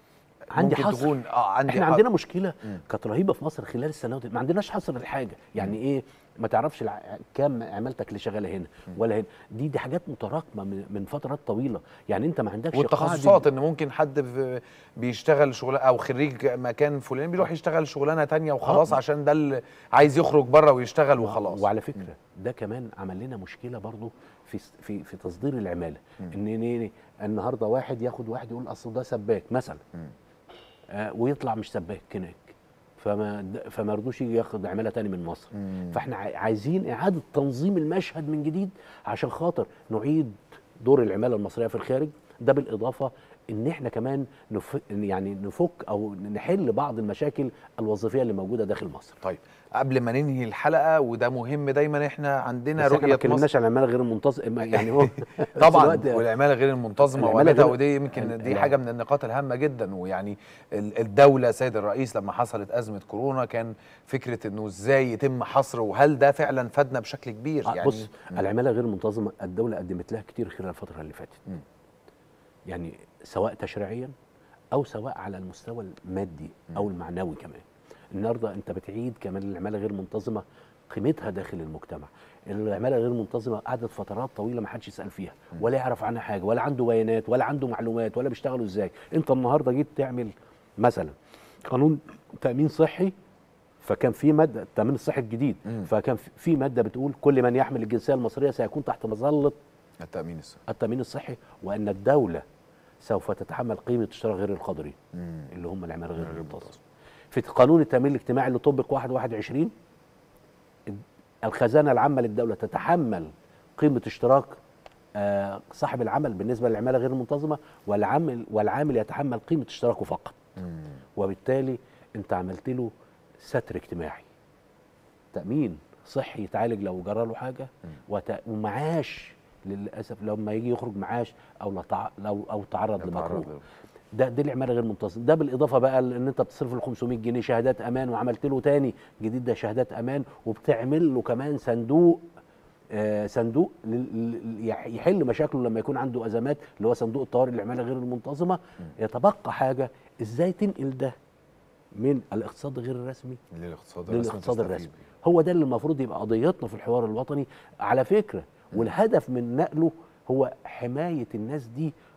عندي ممكن حصر تكون اه عندي احنا ح- عندنا مشكله مم. كانت رهيبه في مصر خلال السنوات ما عندناش حصر الحاجه يعني ايه ما تعرفش الع... كام عمالتك اللي شغاله هنا ولا هنا دي دي حاجات متراكمه من, من فترات طويله يعني انت ما عندكش والتخصصات ان ممكن حد في- بيشتغل شغلانه او خريج مكان فلاني بيروح يشتغل شغلانه تانية وخلاص آه. عشان ده اللي عايز يخرج بره ويشتغل وخلاص وعلى فكره ده كمان عمل لنا مشكله برضو في في في تصدير العماله ان إن- إن النهارده واحد ياخد واحد يقول اصل ده سباك مثلا آه ويطلع مش سباك هناك فما د- فما رضوش يجي ياخد عماله تاني من مصر فاحنا عاي- عايزين اعاده تنظيم المشهد من جديد عشان خاطر نعيد دور العماله المصريه في الخارج ده بالاضافه ان احنا كمان نف... يعني نفك او نحل بعض المشاكل الوظيفيه اللي موجوده داخل مصر طيب قبل ما ننهي الحلقه وده مهم دايما احنا عندنا بس احنا ما رؤيه اتكلمناش مصر عن العماله غير المنتظمه يعني هو طبعا الوقت- والعماله غير المنتظمه العمالة وقامتها غير- ودي يمكن ال- دي ال- حاجه من النقاط الهامه جدا ويعني ال- الدوله سيد الرئيس لما حصلت ازمه كورونا كان فكره انه ازاي يتم حصر وهل ده فعلا فادنا بشكل كبير آه، يعني بص العماله غير المنتظمه الدوله قدمت لها كتير خلال الفتره اللي فاتت يعني سواء تشريعيا او سواء على المستوى المادي او المعنوي كمان النهارده انت بتعيد كمان العماله غير منتظمه قيمتها داخل المجتمع العماله غير منتظمه قعدت فترات طويله ما حدش يسال فيها ولا يعرف عنها حاجه ولا عنده بيانات ولا عنده معلومات ولا بيشتغلوا ازاي انت النهارده جيت تعمل مثلا قانون تامين صحي فكان في ماده التامين الصحي الجديد فكان في- في ماده بتقول كل من يحمل الجنسيه المصريه سيكون تحت مظله التامين الصحي التامين الصحي وان الدوله سوف تتحمل قيمه اشتراك غير القدري اللي هم العماله غير المنتظمه في قانون التامين الاجتماعي اللي طبق 1 21 الخزانه العامه للدوله تتحمل قيمه اشتراك آه، صاحب العمل بالنسبه للعماله غير المنتظمه والعامل والعامل يتحمل قيمه اشتراكه فقط وبالتالي انت عملت له ستر اجتماعي تامين صحي يتعالج لو جرى له حاجه وت... ومعاش للاسف لما يجي يخرج معاش او لا تع... لو او تعرض لمكروه ده دي العماله غير منتظمه ده بالاضافه بقى لان انت بتصرف له 500 جنيه شهادات امان وعملت له تاني جديد ده شهادات امان وبتعمل له كمان صندوق آه صندوق لل- لل- يح- يحل مشاكله لما يكون عنده ازمات اللي هو صندوق الطوارئ للعماله غير المنتظمه يتبقى حاجه ازاي تنقل ده من الاقتصاد غير الرسمي للاقتصاد الرسمي للاقتصاد تستفيد الرسمي هو ده اللي المفروض يبقى قضيتنا في الحوار الوطني على فكره والهدف من نقله هو حمايه الناس دي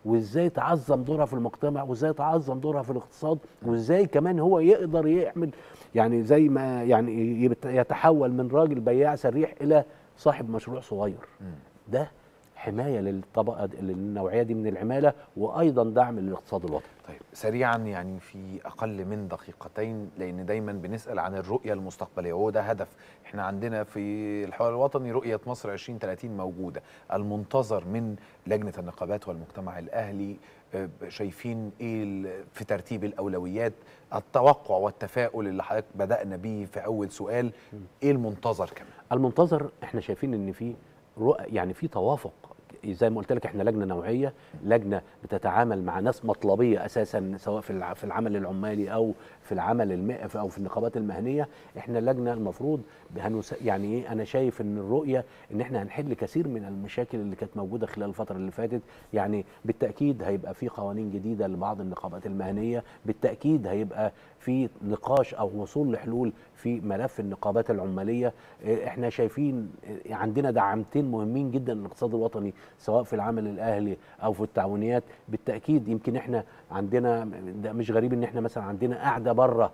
وازاي تعظم دورها في المجتمع وازاي تعظم دورها في الاقتصاد وازاي كمان هو يقدر يعمل يعني زي ما يعني يبت- يتحول من راجل بياع سريح الى صاحب مشروع صغير ده حمايه للطبقه للنوعيه دي من العماله وايضا دعم للاقتصاد الوطني طيب سريعا يعني في اقل من دقيقتين لان دايما بنسال عن الرؤيه المستقبليه وهو ده هدف احنا عندنا في الحوار الوطني رؤيه مصر 2030 موجوده المنتظر من لجنه النقابات والمجتمع الاهلي آه، شايفين ايه ال- في ترتيب الاولويات التوقع والتفاؤل اللي حضرتك بدانا بيه في اول سؤال ايه المنتظر كمان المنتظر احنا شايفين ان في رؤى يعني في توافق زي ما قلت لك احنا لجنه نوعيه لجنه بتتعامل مع ناس مطلبيه اساسا سواء في الع- في العمل العمالي او في العمل الم... او في النقابات المهنيه احنا لجنه المفروض هنس... يعني ايه انا شايف ان الرؤيه ان احنا هنحل كثير من المشاكل اللي كانت موجوده خلال الفتره اللي فاتت يعني بالتاكيد هيبقى في قوانين جديده لبعض النقابات المهنيه بالتاكيد هيبقى في نقاش او وصول لحلول في ملف النقابات العماليه اه، احنا شايفين اه، عندنا دعمتين مهمين جدا للاقتصاد الوطني سواء في العمل الاهلي او في التعاونيات بالتاكيد يمكن احنا عندنا ده مش غريب ان احنا مثلا عندنا قاعده بره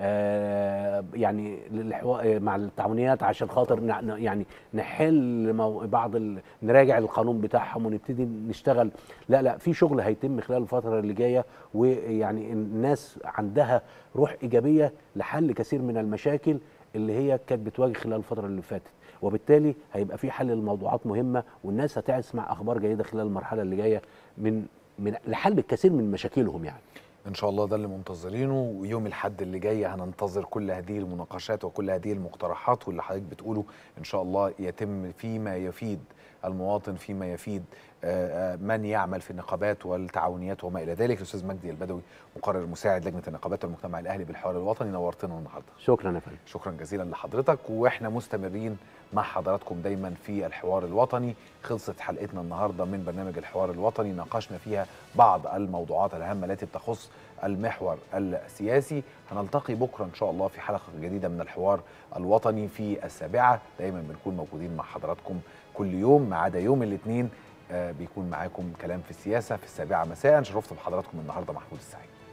آه، يعني للحوا- آه، مع التعاونيات عشان خاطر نع- ن- يعني نحل مو- بعض ال... نراجع القانون بتاعهم ونبتدي نشتغل لا لا في شغل هيتم خلال الفتره اللي جايه ويعني الناس عندها روح ايجابيه لحل كثير من المشاكل اللي هي كانت بتواجه خلال الفتره اللي فاتت وبالتالي هيبقى في حل لموضوعات مهمه والناس هتسمع اخبار جيده خلال المرحله اللي جايه من من لحل الكثير من مشاكلهم يعني ان شاء الله ده اللي منتظرينه ويوم الحد اللي جاي هننتظر كل هذه المناقشات وكل هذه المقترحات واللي حضرتك بتقوله ان شاء الله يتم فيما يفيد المواطن فيما يفيد آه، آه، من يعمل في النقابات والتعاونيات وما الى ذلك الاستاذ مجدي البدوي مقرر مساعد لجنه النقابات والمجتمع الاهلي بالحوار الوطني نورتنا النهارده شكرا يا فندم شكرا جزيلا لحضرتك واحنا مستمرين مع حضراتكم دايما في الحوار الوطني خلصت حلقتنا النهارده من برنامج الحوار الوطني ناقشنا فيها بعض الموضوعات الهامه التي تخص المحور السياسي هنلتقي بكره ان شاء الله في حلقه جديده من الحوار الوطني في السابعه دايما بنكون موجودين مع حضراتكم كل يوم ما عدا يوم الاثنين آه، بيكون معاكم كلام في السياسه في السابعه مساء شرفت بحضراتكم النهارده محمود السعيد